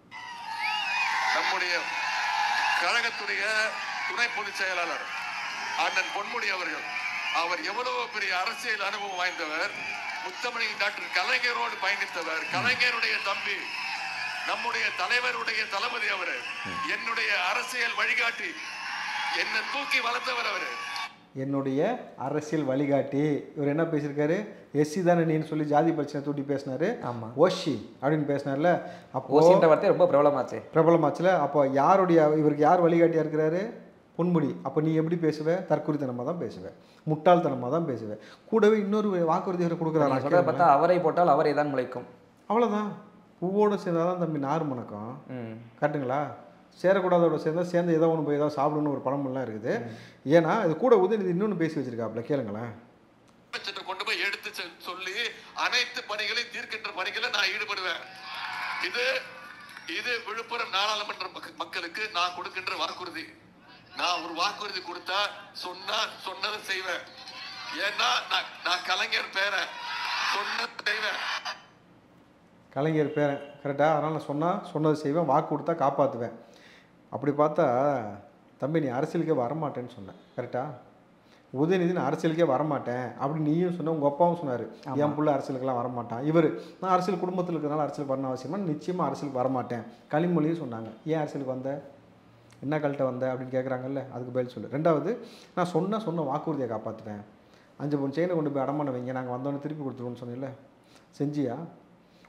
நம்முடைய கழகத்துடைய துணை பொதுச் செயலாளர் அண்ணன் பொன்முடி அவர்கள் அவர் எவ்வளவு பெரிய அரசியல் அனுபவம் வாய்ந்தவர் முத்தமணி டாக்டர் கலைஞரோடு பயணித்தவர் கலைஞருடைய தம்பி நம்முடைய தலைவருடைய தளபதி அவரு என்னுடைய அரசியல் வழிகாட்டி என்னை தூக்கி வளர்த்தவர் அவரு என்னுடைய அரசியல் வழிகாட்டி இவர் என்ன பேசியிருக்காரு எஸ்சி தானே நீன்னு சொல்லி ஜாதி பிரச்சனை தூட்டி பேசினாரு ஆமா ஓஷி அப்படின்னு பேசினார்ல அப்போ ஓசின்ற வார்த்தை ரொம்ப பிரபலமாச்சு பிரபலமாச்சுல அப்போ யாருடைய இவருக்கு யார் வழிகாட்டியா இருக்கிறாரு பொன்முடி அப்போ நீ எப்படி பேசுவ தற்குறித்தனமாக தான் பேசுவ முட்டாள்தனமாக தான் பேசுவ கூடவே இன்னொரு வாக்குறுதி நீங்க சொல்றத கொடுக்குறாரு பார்த்தா அவரை போட்டால் அவரை தான் முளைக்கும் அவ்வளோதான் பூவோடு சேர்ந்தாதான் தம்பி நார் மணக்கம் ம் கரெக்டுங்களா சேரக்கூடாதோட சேர்ந்தா சேர்ந்து ஏதோ ஒன்று போய் ஏதோ சாப்பிடணும்னு ஒரு பழமொழிலாம் இருக்குது ஏன்னா இது கூட உதயநிதி இன்னொன்று பேசி வச்சிருக்காப்புல கேளுங்களேன் சென்று கொண்டு போய் எடுத்து செல்- சொல்லி அனைத்து பணிகளையும் தீர்க்கின்ற பணிகளை நான் ஈடுபடுவேன் இது இது விழுப்புரம் நாடாளுமன்ற மக்க- மக்களுக்கு நான் கொடுக்கின்ற வாக்குறுதி நான் ஒரு வாக்குறுதி கொடுத்தா சொன்னா சொன்னதை செய்வேன் ஏன்னா நான் நான் கலைஞர் பேரன் சொன்னதை செய்வேன் கலைஞர் பேரன் கரெக்டாக அதனால் நான் சொன்னால் சொன்னதை செய்வேன் வாக்கு கொடுத்தா காப்பாற்றுவேன் அப்படி பார்த்தா தம்பி நீ அரசியலுக்கே வரமாட்டேன்னு சொன்னேன் கரெக்டாக உதயநிதி நான் அரசியலுக்கே வரமாட்டேன் அப்படி நீயும் சொன்ன உங்கள் அப்பாவும் சொன்னார் என் புள்ள அரசியலுக்கெல்லாம் வரமாட்டான் இவர் நான் அரசியல் குடும்பத்தில் இருக்கிறனால அரசியல் வரணும் அவசியமா நிச்சயமாக அரசியலுக்கு வரமாட்டேன் கனிமொழியும் சொன்னாங்க ஏன் அரசியலுக்கு வந்த என்ன கழட்ட வந்த அப்படின்னு கேட்குறாங்கல்ல அதுக்கு பதில் சொல்லு ரெண்டாவது நான் சொன்ன சொன்ன வாக்குறுதியை காப்பாற்றுவேன் அஞ்சு பொண்ணு செயினை கொண்டு போய் அடமான வைங்க நாங்கள் வந்தோடனே திருப்பி கொடுத்துருவோம்னு சொன்னீங்கல்ல செஞ்சியா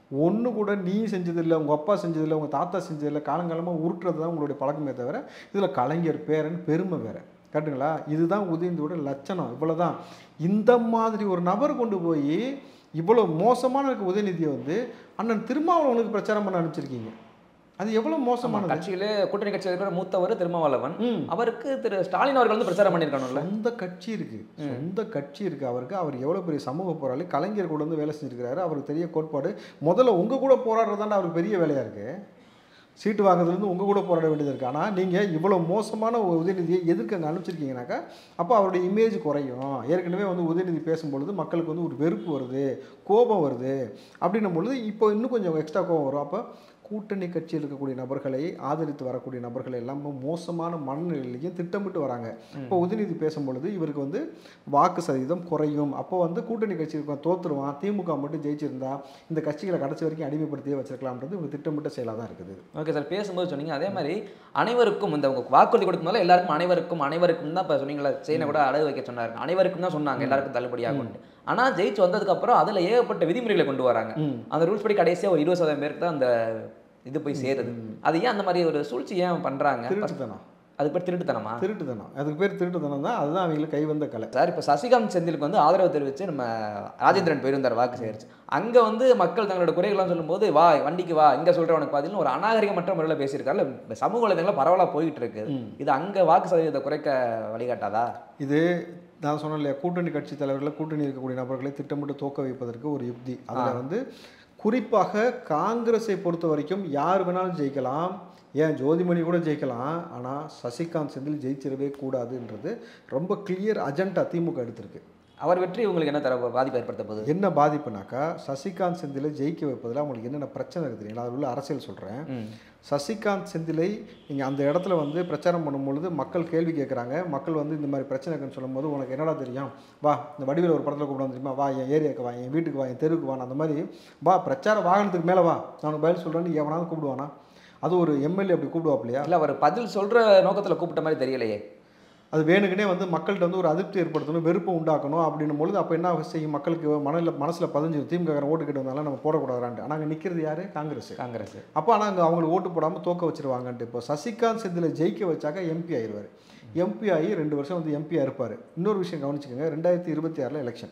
ஒன்று கூட நீ செஞ்சதில்லை உங்கள் அப்பா செஞ்சதில்லை உங்கள் தாத்தா செஞ்சதில்லை காலங்காலமாக உருட்டுறது தான் உங்களுடைய பழக்கமே தவிர இதில் கலைஞர் பேரன் பெருமை வேறு கரெக்டுங்களா இதுதான் உதயந்தியோட லட்சணம் இவ்வளவுதான் இந்த மாதிரி ஒரு நபர் கொண்டு போய் இவ்வளோ மோசமான இருக்க உதயநிதியை வந்து அண்ணன் திருமாவளவனுக்கு பிரச்சாரம் பண்ண அனுப்பிச்சிருக்கீங்க அது எவ்வளோ மோசமானது கட்சியிலே கூட்டணி கட்சியில் இருக்கிற மூத்தவர் திருமாவளவன் ம். அவருக்கு திரு ஸ்டாலின் அவர்கள் வந்து பிரச்சாரம் பண்ணியிருக்கானுல்ல சொந்த கட்சி இருக்கு சொந்த கட்சி இருக்கு அவருக்கு அவர் எவ்வளோ பெரிய சமூக போராளி கலைஞர் கூட வந்து வேலை செஞ்சிருக்கிறாரு அவருக்கு தெரிய கோட்பாடு முதல்ல உங்க கூட போராடுறதாண்டா அவருக்கு பெரிய வேலையா இருக்கு சீட்டு வாங்குறதுலேருந்து உங்கள் கூட போராட வேண்டியது இருக்குது ஆனால் நீங்கள் இவ்வளோ மொசமான ஒரு உதயநிதியை எதிர்க்க அங்கே அனுப்பிச்சிருக்கீங்கனாக்கா அப்போ அவருடைய இமேஜ் குறையும் ஏற்கனவே வந்து உதயநிதி பேசும்பொழுது மக்களுக்கு வந்து ஒரு வெறுப்பு வருது கோபம் வருது அப்படின்னும் பொழுது இப்போ இன்னும் கொஞ்சம் எக்ஸ்ட்ரா கோபம் வரும் அப்போ கூட்டணி கட்சியில் இருக்கக்கூடிய நபர்களை ஆதரித்து வரக்கூடிய நபர்கள் எல்லாம் மோசமான மனநிலையிலையும் திட்டமிட்டு வராங்க இப்போ உதயநிதி பேசும்பொழுது இவருக்கு வந்து வாக்கு சதவீதம் குறையும் அப்போ வந்து கூட்டணி கட்சி இருக்க தோத்துருவான் திமுக மட்டும் ஜெயிச்சிருந்தா இந்த கட்சிகளை கடைசி வரைக்கும் அடிமைப்படுத்தியே வச்சிருக்கலாம்ன்றது இவங்க திட்டமிட்ட செயலாக தான் இருக்குது ஓகே சார் பேசும்போது சொன்னீங்க அதே மாதிரி அனைவருக்கும் இந்த உங்க வாக்குறுதி கொடுக்கும்போது எல்லாருக்கும் அனைவருக்கும் அனைவருக்கும் தான் இப்போ சொன்னீங்களா செயினை கூட அடகு வைக்க சொன்னாரு அனைவருக்கும் தான் சொன்னாங்க எல்லாருக்கும் தள்ளுபடியாகும் ஆனா ஜெயிச்சு வந்ததுக்கு அப்புறம் அதுல ஏகப்பட்ட விதிமுறைகளை கொண்டு வராங்க ம். அந்த ரூல்ஸ் படி கடைசியா ஒரு இருபது சதவீதம் பேருக்கு தான் அந்த இது போய் சேருது அது ஏன் அந்த மாதிரி ஒரு சூழ்ச்சி ஏன் பண்றாங்க திருட்டுத்தனம் அது பேர் திருட்டுத்தனமா திருட்டுத்தனம் அதுக்கு பேர் திருட்டுத்தனம் தான் அதுதான் அவங்களுக்கு கை வந்த கலை சார் இப்போ சசிகாந்த் செந்திலுக்கு வந்து ஆதரவு தெரிவித்து நம்ம ராஜேந்திரன் போயிருந்தார் வாக்கு சேகரிச்சு அங்கே வந்து மக்கள் தங்களோட குறைகள்லாம் சொல்லும்போது வா வண்டிக்கு வா இங்கே சொல்கிறவனுக்கு பதிலும் ஒரு அநாகரிகமற்ற முறையில் பேசியிருக்காரு இல்ல சமூக வலைதளங்களில் பரவலாக போயிட்டு இருக்கு இது அங்கே வாக்கு சதவீதத்தை குறைக்க வழிகாட்டாதா இது நான் சொன்னேன் இல்லையா கூட்டணி கட்சி தலைவர்களை கூட்டணி இருக்கக்கூடிய நபர்களை திட்டமிட்டு தோக்க வைப்பதற்கு ஒரு யுக்தி அதில் வந்து குறிப்பாக காங்கிரஸை பொறுத்த வரைக்கும் யார் வேணாலும் ஜெயிக்கலாம் ஏன் ஜோதிமணி கூட ஜெயிக்கலாம் ஆனால் சசிகாந்த் செந்தில் ஜெயிச்சிடவே கூடாதுன்றது ரொம்ப கிளியர் அஜெண்டா திமுக எடுத்திருக்கு அவர் வெற்றி உங்களுக்கு என்ன தர பாதிப்பு ஏற்படுத்த போகுது என்ன பாதிப்புனாக்கா சசிகாந்த் செந்திலை ஜெயிக்க வைப்பதில் அவங்களுக்கு என்னென்ன பிரச்சனை இருக்குது தெரியுங்களா அதில் உள்ள அரசியல் சொல்கிறேன் ம். சசிகாந்த் செந்திலை நீங்கள் அந்த இடத்துல வந்து பிரச்சாரம் பண்ணும்பொழுது மக்கள் கேள்வி கேட்குறாங்க மக்கள் வந்து இந்த மாதிரி பிரச்சனை இருக்குன்னு சொல்லும்போது உனக்கு என்னடா தெரியும் வா இந்த வடிவில் ஒரு படத்தில் கூப்பிட தெரியுமா வா என் ஏரியாவுக்கு வா என் வீட்டுக்கு வா என் தெருவுக்கு வா அந்த மாதிரி வா பிரச்சார வாகனத்துக்கு மேலே வா நான் உனக்கு பதில் சொல்கிறேன்னு எவனாவது கூப்பிடுவானா அது ஒரு எம்எல்ஏ அப்படி கூப்பிடுவாப்லையா இல்லை அவர் பதில் சொல்கிற நோக்கத்தில் கூப்பிட்ட மாதிரி தெரியலையே அது வேணுக்குனே வந்து மக்கள்கிட்ட வந்து ஒரு அதிருப்தி ஏற்படுத்தணும் வெறுப்பை உண்டாக்கணும் அப்படின்னும் பொழுது அப்போ என்ன செய்யும் மக்களுக்கு மனதில் மனசில் பதிஞ்சு திமுக ஓட்டு கேட்டு வந்தாலும் நம்ம போடக்கூடாதான்ட்டு ஆனால் அங்கே நிற்கிறது யார் காங்கிரஸ் காங்கிரஸ் அப்போ ஆனால் அங்கே அவங்களுக்கு ஓட்டு போடாமல் தோக்க வச்சிருவாங்கன்ட்டு இப்போ சசிகாந்த் செந்திலை ஜெயிக்க வச்சாக்க எம்பி ஆயிடுவார் எம்பி ஆகி ரெண்டு வருஷம் வந்து எம்பியாக இருப்பார் இன்னொரு விஷயம் கவனிச்சுக்கோங்க ரெண்டாயிரத்தி இருபத்தி ஆறில் எலெக்ஷன்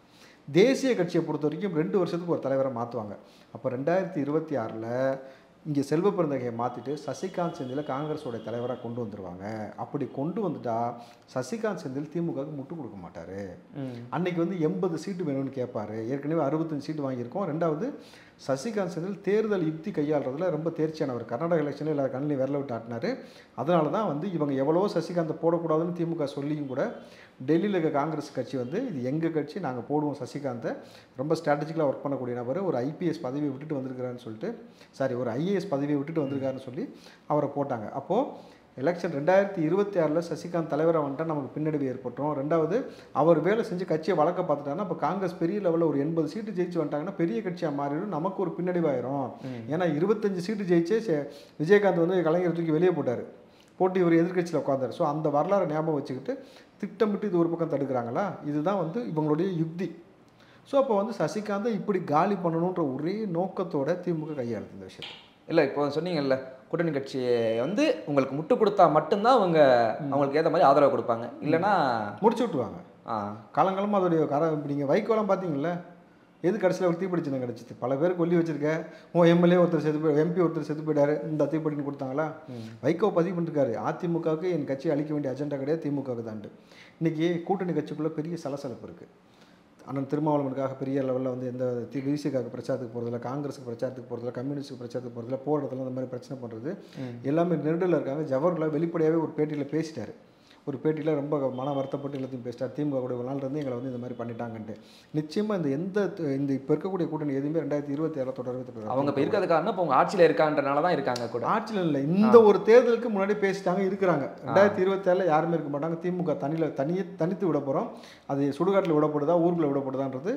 தேசிய கட்சியை பொறுத்த வரைக்கும் ரெண்டு வருஷத்துக்கு ஒரு தலைவரை மாற்றுவாங்க அப்போ ரெண்டாயிரத்தி இருபத்தி ஆறில் இங்கே செல்வ பெருந்தகையை மாற்றிட்டு சசிகாந்த் செந்திலை காங்கிரஸோட தலைவராக கொண்டு வந்துருவாங்க அப்படி கொண்டு வந்துட்டா சசிகாந்த் செந்தில் திமுகவுக்கு முட்டு கொடுக்க மாட்டார் அன்னைக்கு வந்து எண்பது சீட்டு வேணும்னு கேட்பாரு ஏற்கனவே அறுபத்தஞ்சு சீட்டு வாங்கியிருக்கோம் ரெண்டாவது சசிகாந்த் செந்தில் தேர்தல் யுக்தி கையாளுறதுல ரொம்ப தேர்ச்சியானவர் கர்நாடக எலெக்ஷனில் எல்லா கண்ணிலையும் விரல விட்டு ஆட்டினாரு அதனால தான் வந்து இவங்க எவ்வளவோ சசிகாந்தை போடக்கூடாதுன்னு திமுக சொல்லியும் கூட டெல்லியில் இருக்க காங்கிரஸ் கட்சி வந்து இது எங்கள் கட்சி நாங்கள் போடுவோம் சசிகாந்தை ரொம்ப ஸ்ட்ராட்டஜிக்கலாக ஒர்க் பண்ணக்கூடிய நபர் ஒரு ஐபிஎஸ் பதவியை விட்டுட்டு வந்திருக்கிறாருன்னு சொல்லிட்டு சாரி ஒரு ஐஏஎஸ் பதவியை விட்டுட்டு வந்திருக்காருன்னு சொல்லி அவரை போட்டாங்க அப்போது எலெக்ஷன் ரெண்டாயிரத்தி இருபத்தி ஆறில் சசிகாந்த் தலைவராக வந்துட்டா நமக்கு பின்னடைவு ஏற்பட்டுரும் ரெண்டாவது அவர் வேலை செஞ்சு கட்சியை வளர்க்க பார்த்துட்டாங்கன்னா இப்போ காங்கிரஸ் பெரிய லெவலில் ஒரு எண்பது சீட்டு ஜெயிச்சு வந்துட்டாங்கன்னா பெரிய கட்சியாக மாறிடும் நமக்கு ஒரு பின்னடைவாயிரும் ஏன்னா இருபத்தஞ்சு சீட்டு ஜெயிச்சே செ- விஜயகாந்த் வந்து கலைஞர் தூக்கி வெளியே போட்டார் போட்டு இவர் எதிர்க்கட்சியில் உட்காந்தார் ஸோ அந்த வரலாறு ஞாபகம் வச்சுக்கிட்டு திட்டமிட்டு இது ஒரு பக்கம் தடுக்கிறாங்களா இதுதான் வந்து இவங்களுடைய யுக்தி ஸோ அப்போ வந்து சசிகாந்தை இப்படி காலி பண்ணணுன்ற ஒரே நோக்கத்தோட திமுக கையாளுது இந்த விஷயத்தை இல்லை இப்போ சொன்னீங்கல்ல கூட்டணி கட்சி வந்து உங்களுக்கு முட்டு கொடுத்தா மட்டும்தான் அவங்க அவங்களுக்கு ஏற்ற மாதிரி ஆதரவு கொடுப்பாங்க இல்லைன்னா முடிச்சு விட்டுருவாங்க ஆ காலங்காலமாக அதோடைய கர நீங்கள் வைக்கோலாம் பார்த்தீங்களா எது கடைசியில் ஒரு தீப்பிடிச்சு கிடச்சிது பல பேர் கொல்லி வச்சிருக்க உன் எம்எல்ஏ ஒருத்தர் செத்து போய் எம்பி ஒருத்தர் செத்து போயிட்டாரு இந்த தீப்படின்னு கொடுத்தாங்களா வைகோ பதிவு பண்ணிருக்காரு அதிமுகவுக்கு என் கட்சி அளிக்க வேண்டிய அஜெண்டா கிடையாது திமுகவுக்கு தான்ட்டு இன்னைக்கு கூட்டணி கட்சிக்குள்ளே பெரிய சலசலப்பு இருக்குது அண்ணன் திருமாவளவனுக்காக பெரிய லெவலில் வந்து எந்த விசிகாக பிரச்சாரத்துக்கு போகிறதில்ல காங்கிரஸுக்கு பிரச்சாரத்துக்கு போகிறதில்ல கம்யூனிஸ்ட்டுக்கு பிரச்சாரத்துக்கு போகிறதில்ல போராட்டத்தில் அந்த மாதிரி பிரச்சனை பண்ணுறது எல்லாமே நெருடலில் இருக்காங்க ஜவஹர்லால் வெளிப்படையாகவே ஒரு பேட்டியில் பேசிட்டாரு ஒரு பேட்டியில் ரொம்ப மன வருத்தப்பட்டு எல்லாத்தையும் பேசிட்டார் திமுக கூட இவ்வளவு நாள் இருந்து எங்களை வந்து இந்த மாதிரி பண்ணிட்டாங்கன்ட்டு நிச்சயமாக இந்த எந்த இந்த இப்போ இருக்கக்கூடிய கூட்டணி எதுவுமே ரெண்டாயிரத்தி இருபத்தி ஏழில் தொடர்பு அவங்க இப்போ இருக்கிறது காரணம் இப்போ உங்க ஆட்சியில் இருக்கான்றனால தான் இருக்காங்க கூட ஆட்சியில் இல்லை இந்த ஒரு தேர்தலுக்கு முன்னாடி பேசிட்டாங்க இருக்கிறாங்க ரெண்டாயிரத்தி இருபத்தி ஏழில் யாருமே இருக்க மாட்டாங்க திமுக தனியில் தனியே தனித்து விட போகிறோம் அது சுடுகாட்டில் விடப்படுதா ஊருக்குள்ள விடப்படுதான்றது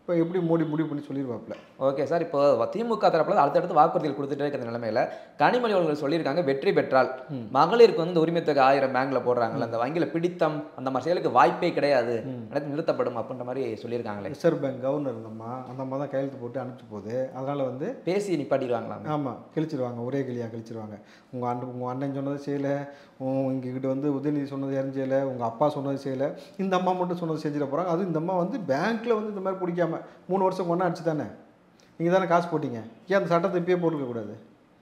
இப்போ எப்படி மோடி முடிவு பண்ணி சொல்லிடுவாப்புல ஓகே சார் இப்போ திமுக தரப்புல அடுத்தடுத்து வாக்குறுதிகள் கொடுத்துட்டே இருக்கிற நிலைமையில கனிமொழி அவர்கள் சொல்லியிருக்காங்க வெற்றி பெற்றால் மகளிருக்கு வந்து இந்த உரிமை தொகை ஆயிரம் பேங்க்ல போடுறாங்கல்ல அந்த வங்கியில பிடித்தம் அந்த மாதிரி செயலுக்கு வாய்ப்பே கிடையாது அனைத்து நிறுத்தப்படும் அப்படின்ற மாதிரி சொல்லியிருக்காங்களே ரிசர்வ் பேங்க் கவர்னர் இருந்தம்மா அந்த அம்மா தான் கையெழுத்து போட்டு அனுப்பிச்சு போகுது அதனால் வந்து பேசி நிப்பாட்டிடுவாங்களாம் ஆமாம் கிழிச்சிருவாங்க ஒரே கிளியாக கிழிச்சிருவாங்க உங்கள் அண்ணன் உங்கள் அண்ணன் சொன்னது செய்யலை உங்ககிட்ட வந்து உதயநிதி சொன்னது யாரும் செய்யலை உங்கள் அப்பா சொன்னது செய்யலை இந்த அம்மா மட்டும் சொன்னது செஞ்சிட போகிறாங்க அதுவும் இந்த அம்மா வந்து பேங்க்கில் வந்து இந்த மாதிரி பிடிக்காம மூணு வருஷம் கொண்டா அடிச்சு தானே நீங்கள் தானே காசு போட்டீங்க ஏன் அந்த சட்டத்தை இப்பயே போட்டுக்கக்கூடாது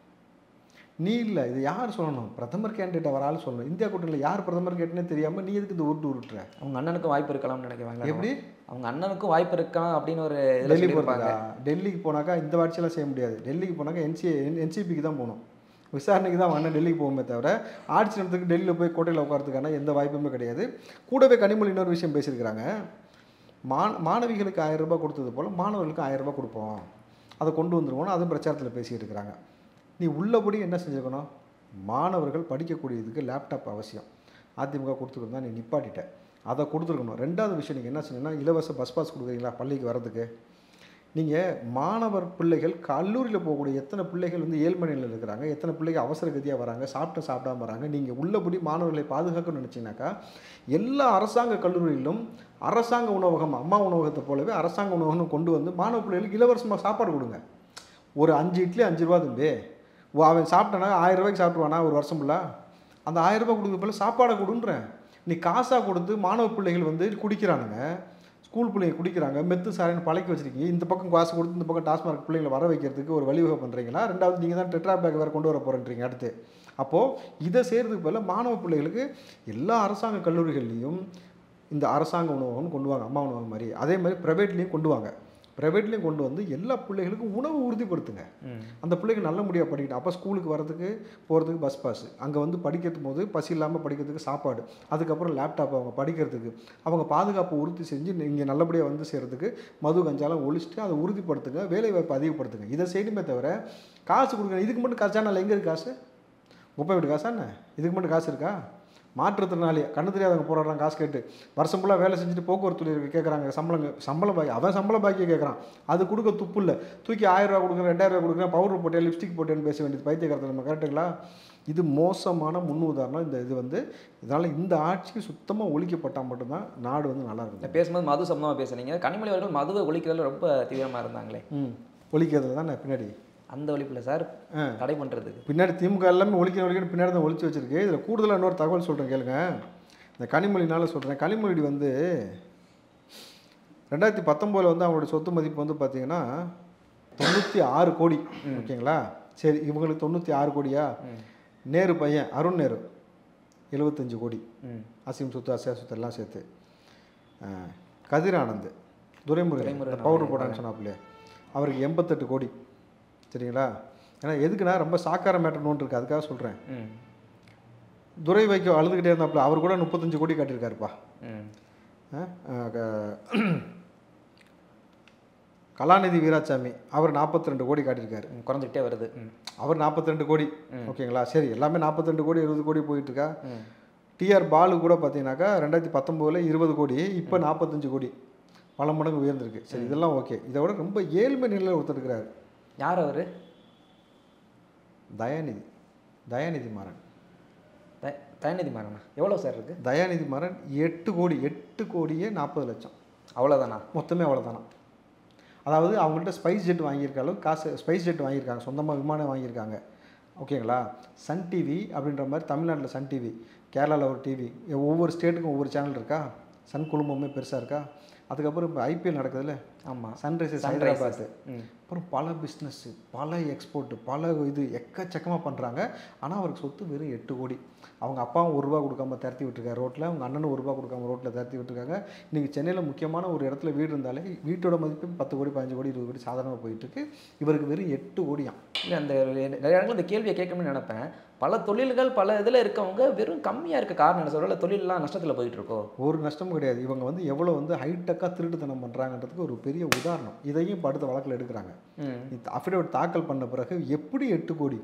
நீ இல்லை இது யார் சொல்லணும் பிரதமர் கேண்டிடேட் வர ஆள் சொல்லணும் இந்தியா கூட்டணியில் யார் பிரதமர் கேட்டுனே தெரியாமல் நீ எதுக்கு இந்த உருட்டு உருட்டுற அவங்க அண்ணனுக்கும் வாய்ப்பு இருக்கலாம்னு நினைக்கிறாங்க எப்படி அவங்க அண்ணனுக்கும் வாய்ப்பு இருக்கலாம் அப்படின்னு ஒரு இதுல டெல்லி சொல்லியிருப்பாங்க. போகிறதா டெல்லிக்கு போனாக்கா இந்த வாட்சியெல்லாம் செய்ய முடியாது டெல்லிக்கு போனாக்கா என்சி என்சிபிக்கு தான் போகணும் விசாரணைக்கு தான் அண்ணன் டெல்லிக்கு போகுமே தவிர ஆட்சி நடத்துக்கு டெல்லியில் போய் கோட்டையில் உட்காரத்துக்கான எந்த வாய்ப்புமே கிடையாது கூடவே கனிமொழி இன்னொரு விஷயம் பேசியிருக்கிறாங்க மாண மாணவிகளுக்கு ஆயிரம் ரூபாய் கொடுத்தது போல் மாணவர்களுக்கு ஆயிரம் ரூபாய் கொடுப்போம் அதை கொண்டு வந்துருவோம்னு அதுவும் பிரச்சாரத்தில் பேசிட்டு இருக்கிறாங்க நீ உள்ளபடி என்ன செஞ்சுக்கணும் மாணவர்கள் படிக்கக்கூடியதுக்கு லேப்டாப் அவசியம் அதிமுக கொடுத்துருந்தா நீ நிப்பாட்டிட்ட அதை கொடுத்துருக்கணும் ரெண்டாவது விஷயம் நீங்கள் என்ன செஞ்சீங்கன்னா இலவச பஸ் பாஸ் கொடுக்குறீங்களா பள்ளிக்கு வர்றதுக்கு நீங்கள் மாணவர் பிள்ளைகள் கல்லூரியில் போகக்கூடிய எத்தனை பிள்ளைகள் வந்து ஏழ்மை நிலையில் இருக்கிறாங்க எத்தனை பிள்ளைகள் அவசர கதியாக வராங்க சாப்பிட்டு சாப்பிடாம வராங்க நீங்கள் உள்ளபடி மாணவர்களை பாதுகாக்கணும்னு நினச்சிங்கனாக்கா எல்லா அரசாங்க கல்லூரியிலும் அரசாங்க உணவகம் அம்மா உணவகத்தை போலவே அரசாங்க உணவகம் கொண்டு வந்து மாணவ பிள்ளைகளுக்கு இலவசமாக சாப்பாடு கொடுங்க ஒரு அஞ்சு இட்லி அஞ்சு ரூபா தம்பி ஓ, அவன் சாப்பிட்டானா ஆயிரம் ரூபாய்க்கு சாப்பிடுவானா ஒரு வருஷம் ஃபுல்லாக அந்த ஆயிரம் ரூபாய் கொடுக்க போல சாப்பாடை கொடுன்றேன் நீ காசாக கொடுத்து மாணவ பிள்ளைகள் வந்து குடிக்கிறானுங்க ஸ்கூல் பிள்ளைங்க குடிக்கிறாங்க மெத்து சாரைன்னு பழக்கி வச்சிருக்கீங்க இந்த பக்கம் காசு கொடுத்து இந்த பக்கம் டாஸ்மார்க் பிள்ளைங்களை வர வைக்கிறதுக்கு ஒரு வழிவகை பண்ணுறீங்களா ரெண்டாவது நீங்கள் தான் டெட்ரா பேக் வேறு கொண்டு வர போகிறேன்றீங்க அடுத்து அப்போது இதை செய்கிறதுக்கு பதிலா மாணவ பிள்ளைகளுக்கு எல்லா அரசாங்க கல்லூரிகள்லேயும் இந்த அரசாங்க உணவகம் கொண்டு வாங்க அம்மா உணவகம் மாதிரி அதே மாதிரி ப்ரைவேட்லேயும் கொண்டு வாங்க ப்ரைவேட்லேயும் கொண்டு வந்து எல்லா பிள்ளைகளுக்கும் உணவு உறுதிப்படுத்துங்க அந்த பிள்ளைங்க நல்ல முடியாக படிக்கணும் அப்போ ஸ்கூலுக்கு வரதுக்கு போகிறதுக்கு பஸ் பாஸ் அங்கே வந்து படிக்கிறது போது பசி இல்லாமல் படிக்கிறதுக்கு சாப்பாடு அதுக்கப்புறம் லேப்டாப் அவங்க படிக்கிறதுக்கு அவங்க பாதுகாப்பு உறுதி செஞ்சு இங்கே நல்லபடியாக வந்து சேர்றதுக்கு மது கஞ்சாலம் ஒழிச்சிட்டு அதை உறுதிப்படுத்துங்க வேலைவாய்ப்பு அதிகப்படுத்துங்க இதை செய்யணுமே தவிர காசு கொடுங்க இதுக்கு மட்டும் காசு சேனல் எங்கே இருக்கு காசு குப்பை வீடு காசா என்ன இதுக்கு மட்டும் காசு இருக்கா மாற்றுத்திறனாளி கண்ணு தெரியாதவங்க போராடுறாங்க காசு கேட்டு வருஷம் ஃபுல்லாக வேலை செஞ்சுட்டு போக்குவரத்து தொழிலுக்கு கேட்குறாங்க சம்பளம் சம்பளம் பாக்கி அவன் சம்பளம் பாக்கியே கேட்குறான் அது கொடுக்க துப்பு இல்லை தூக்கி ஆயிரம் ரூபா கொடுக்குறேன் ரெண்டாயிரம் ரூபா கொடுக்குறேன் பவுடர் போட்டேன் லிப்ஸ்டிக் போட்டேன்னு பேச வேண்டியது பைத்தியக்காரத்தில் நம்ம கரெக்டுங்களா இது மோசமான முன் உதாரணம் இந்த இது வந்து இதனால் இந்த ஆட்சி சுத்தமாக ஒழிக்கப்பட்டால் மட்டும்தான் நாடு வந்து நல்லா இந்த இருக்கும் பேசும்போது மது சம்பந்தமா பேசுனீங்க கனிமொழி அவர்கள் மதுவை ஒழிக்கிறதுல ரொம்ப தீவிரமா இருந்தாங்களே ம் ஒழிக்கிறதுல தான் நான் பின்னாடி அந்த ஒழிப்புல சார் ஆ. தடை பண்றதுக்கு பின்னாடி திமுக எல்லாமே ஒழிக்கிற ஒழிக்கிற பின்னாடி தான் ஒழிச்சு வச்சிருக்கு இதில் கூடுதலாக இன்னொரு தகவல் சொல்கிறேன் கேளுங்க இந்த கனிமொழினால சொல்கிறேன் கனிமொழி வந்து ரெண்டாயிரத்தி பத்தொம்போதில் வந்து அவங்களுடைய சொத்து மதிப்பு வந்து பார்த்தீங்கன்னா தொண்ணூற்றி ஆறு கோடி ஓகேங்களா சரி இவங்களுக்கு தொண்ணூற்றி ஆறு கோடியா நேரு பையன் அருண் நேரு எழுபத்தஞ்சு கோடி ம். அசீம் சொத்து அசையா சொத்து எல்லாம் சேர்த்து ஆ, கதிர் ஆனந்த் துரைமுருகன் துரைமுருகன் பவுடர் போடான்னு சொன்னாப்புல அவருக்கு எண்பத்தெட்டு கோடி சரிங்களா ஏன்னா எதுக்குன்னா ரொம்ப சாக்கார மேட்டர் நோன் இருக்கு அதுக்காக சொல்கிறேன் ம் துரை வைக்க அழுதுகிட்டே இருந்தாப்புல அவர் கூட முப்பத்தஞ்சு கோடி காட்டியிருக்காருப்பா ம் ஆ, ஆ, க- கலாநிதி வீராசாமி அவர் நாற்பத்தி ரெண்டு கோடி காட்டியிருக்காரு ம், குறைஞ்சிக்கிட்டே வருது ம் அவர் 42 கோடி ஓகேங்களா சரி எல்லாமே 42 கோடி இருபது கோடி போயிட்டு இருக்கா ம். டிஆர் பாலு கூட பார்த்தீங்கன்னாக்கா ரெண்டாயிரத்தி பத்தொம்போதில் இருபது கோடி இப்போ நாற்பத்தஞ்சு கோடி பல மடங்கு உயர்ந்திருக்கு சரி இதெல்லாம் ஓகே இதை விட ரொம்ப ஏழ்மை நிலையில் ஒருத்தர் இருக்கிறாரு யார் அவரு தயாநிதி தயாநிதி மாறன் த- தயநிதி மாறனா எவ்வளோ சார் இருக்கு தயாநிதி மாறன் எட்டு கோடி எட்டு கோடியே நாற்பது லட்சம் அவ்வளோதானா மொத்தமே அவ்வளோதானா அதாவது அவங்கள்ட்ட ஸ்பைஸ் ஜெட் வாங்கியிருக்க அளவுக்கு காசு ஸ்பைஸ் ஜெட் வாங்கியிருக்காங்க சொந்தமாக விமானம் வாங்கியிருக்காங்க ஓகேங்களா சன் டிவி அப்படின்ற மாதிரி தமிழ்நாட்டில் சன் டிவி கேரளாவில் ஒரு டிவி ஒவ்வொரு ஸ்டேட்டுக்கும் ஒவ்வொரு சேனல் இருக்கா சன் குழுமமே பெருசாக இருக்கா அதுக்கப்புறம் இப்போ ஐபிஎல் நடக்குதுல்ல ஆமாம் சன்ரைசர்ஸ் Sunrisers. ஹைதராபாத் ம் அப்புறம் பல பிஸ்னஸ்ஸு பல எக்ஸ்போர்ட்டு பல இது எக்கச்சக்கமாக பண்ணுறாங்க ஆனால் அவருக்கு சொத்து வெறும் எட்டு கோடி அவங்க அப்பாவும் ஒரு ரூபா கொடுக்காம திரட்டி விட்டுருக்காரு ரோட்டில் அவங்க அண்ணனும் ஒரு ரூபா கொடுக்காம ரோட்டில் திரட்டி விட்டுருக்காங்க இன்றைக்கி சென்னையில் முக்கியமான ஒரு இடத்துல வீடு இருந்தாலே வீட்டோட மதிப்பு பத்து கோடி பதினஞ்சு கோடி இருபது கோடி சாதாரணமாக போயிட்டுருக்கு இவருக்கு வெறும் எட்டு கோடியாம் இல்லை அந்த நிறைய இடத்துல இந்த கேள்வியை கேட்கணும்னு நினைப்பேன் பல தொழில்கள் பல இதில் இருக்கவங்க வெறும் கம்மியாக இருக்க காரணம் என்ன சொல்ல தொழிலெலாம் நஷ்டத்தில் போயிட்டு இருக்கோ ஒரு நஷ்டமும் கிடையாது இவங்க வந்து எவ்வளோ வந்து ஹைடெக்காக திருட்டுத்தனம் பண்ணுறாங்கன்றதுக்கு ஒரு பெரிய உதாரணம் இதையும் இப்போ அடுத்த வழக்கில் எடுக்கிறாங்க ம் அஃபிடவிட் தாக்கல் பண்ண பிறகு எப்படி எட்டு கோடி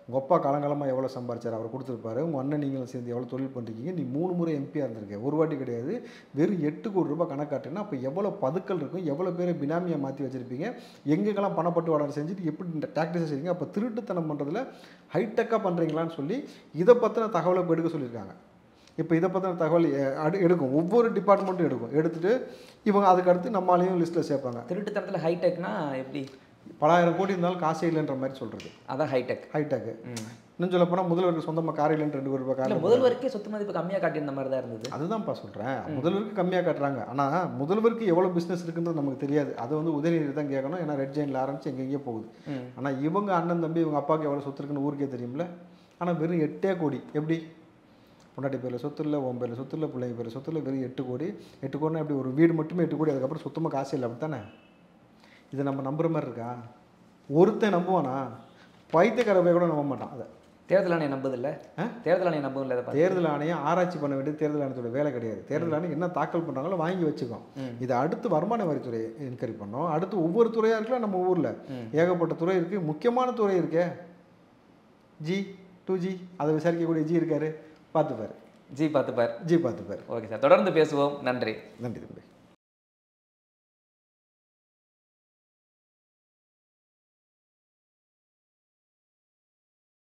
உங்கள் அப்பா காலங்காலமாக எவ்வளோ சம்பாரிச்சார் அவர் கொடுத்துருப்பாரு உங்கள் அண்ணன் நீங்களும் சேர்ந்து எவ்வளோ தொழில் பண்ணுறீங்க நீ மூணு முறை எம்பியாக இருந்திருக்க ஒரு வாட்டி கிடையாது வெறும் எட்டு கோடி ரூபாய் கணக்காட்டுன்னா அப்போ எவ்வளோ பதுக்கல் இருக்கும் எவ்வளோ பேரை பினாமியாக மாற்றி வச்சுருப்பீங்க எங்கெங்கெல்லாம் பணப்பட்டு வளர செஞ்சுட்டு எப்படி இந்த டாக்டிஸை செய்றீங்க அப்போ திருட்டுத்தனம் பண்ணுறதுல ஹைடெக்காக பண்ணுறீங்களான்னு சொல்லி இதை பற்றின தகவலை இப்போ எடுக்க சொல்லியிருக்காங்க இப்போ இதை பற்றின தகவல் எ- அடு- எடுக்கும் ஒவ்வொரு டிபார்ட்மெண்ட்டும் எடுக்கும் எடுத்துட்டு இவங்க அதுக்கு அடுத்து நம்மளாலையும் லிஸ்ட்டில் சேர்ப்பாங்க திருட்டுத்தனத்தில் ஹைடெக்னா எப்படி பலாயிரம் கோடி இருந்தாலும் காசே இல்லைன்ற மாதிரி சொல்கிறது அதான் ஹைடெக் ஹைடெக்கு இன்னும் சொல்ல போனால் முதல்வருக்கு சொந்தமாக கார் இல்லைன்னு ரெண்டு கோடி ரூபாய் இல்லை கார் முதல்வருக்கே சொத்து மதிப்பு கம்மியாக காட்டியிருந்த மாதிரி தான் இருந்தது அதுதான்ப்பா சொல்கிறேன் முதல்வருக்கு கம்மியாக காட்டுறாங்க ஆனால் முதல்வருக்கு எவ்வளோ பிஸ்னஸ் இருக்குன்றது நமக்கு தெரியாது அதை வந்து உதயநிதி தான் கேட்கணும் ஏன்னா ரெட் ஜெயினில் ஆரம்பிச்சு எங்கெங்கேயோ போகுது ஆனால் இவங்க அண்ணன் தம்பி இவங்க அப்பாவுக்கு எவ்வளோ சொத்து இருக்குன்னு ஊருக்கே தெரியும்ல ஆனால் வெறும் எட்டே கோடி எப்படி பொண்டாட்டி பேரில் சொத்து இல்லை உன் பேரில் சொத்து இல்லை பிள்ளைங்க பேரில் சொத்து இல்லை வெறும் எட்டு கோடி எட்டு கோடினா எப்படி ஒரு வீடு மட்டுமே எட்டு கோடி அதுக்கப்புறம் சுத்தமாக காசு இல்லை அப்படி தானே இதை நம்ம நம்புற மாதிரி இருக்கா ஒருத்தன் நம்புவானா பைத்தியக்கார போய் கூட நம்ப மாட்டான் அதை தேர்தல் ஆணையம் நம்புதில்ல தேர்தல் ஆணையம் நம்புதில்ல இதை பார்த்து தேர்தல் ஆணையம் ஆராய்ச்சி பண்ண வேண்டியது தேர்தல் ஆணையத்தோட வேலை கிடையாது தேர்தல் ஆணையம் என்ன தாக்கல் பண்ணுறாங்களோ வாங்கி வச்சுக்கோம் இது அடுத்து வருமான வரித்துறை என்கொயரி பண்ணோம் அடுத்து ஒவ்வொரு துறையாக இருக்கலாம் நம்ம ஊரில் ஏகப்பட்ட துறை இருக்குது முக்கியமான துறை இருக்கே ஜி டூ ஜி அதை விசாரிக்கக்கூடிய ஜி இருக்காரு பார்த்துப்பாரு ஜி பார்த்துப்பார் ஜி பார்த்துப்பாரு ஓகே சார் தொடர்ந்து பேசுவோம் நன்றி நன்றி தம்பி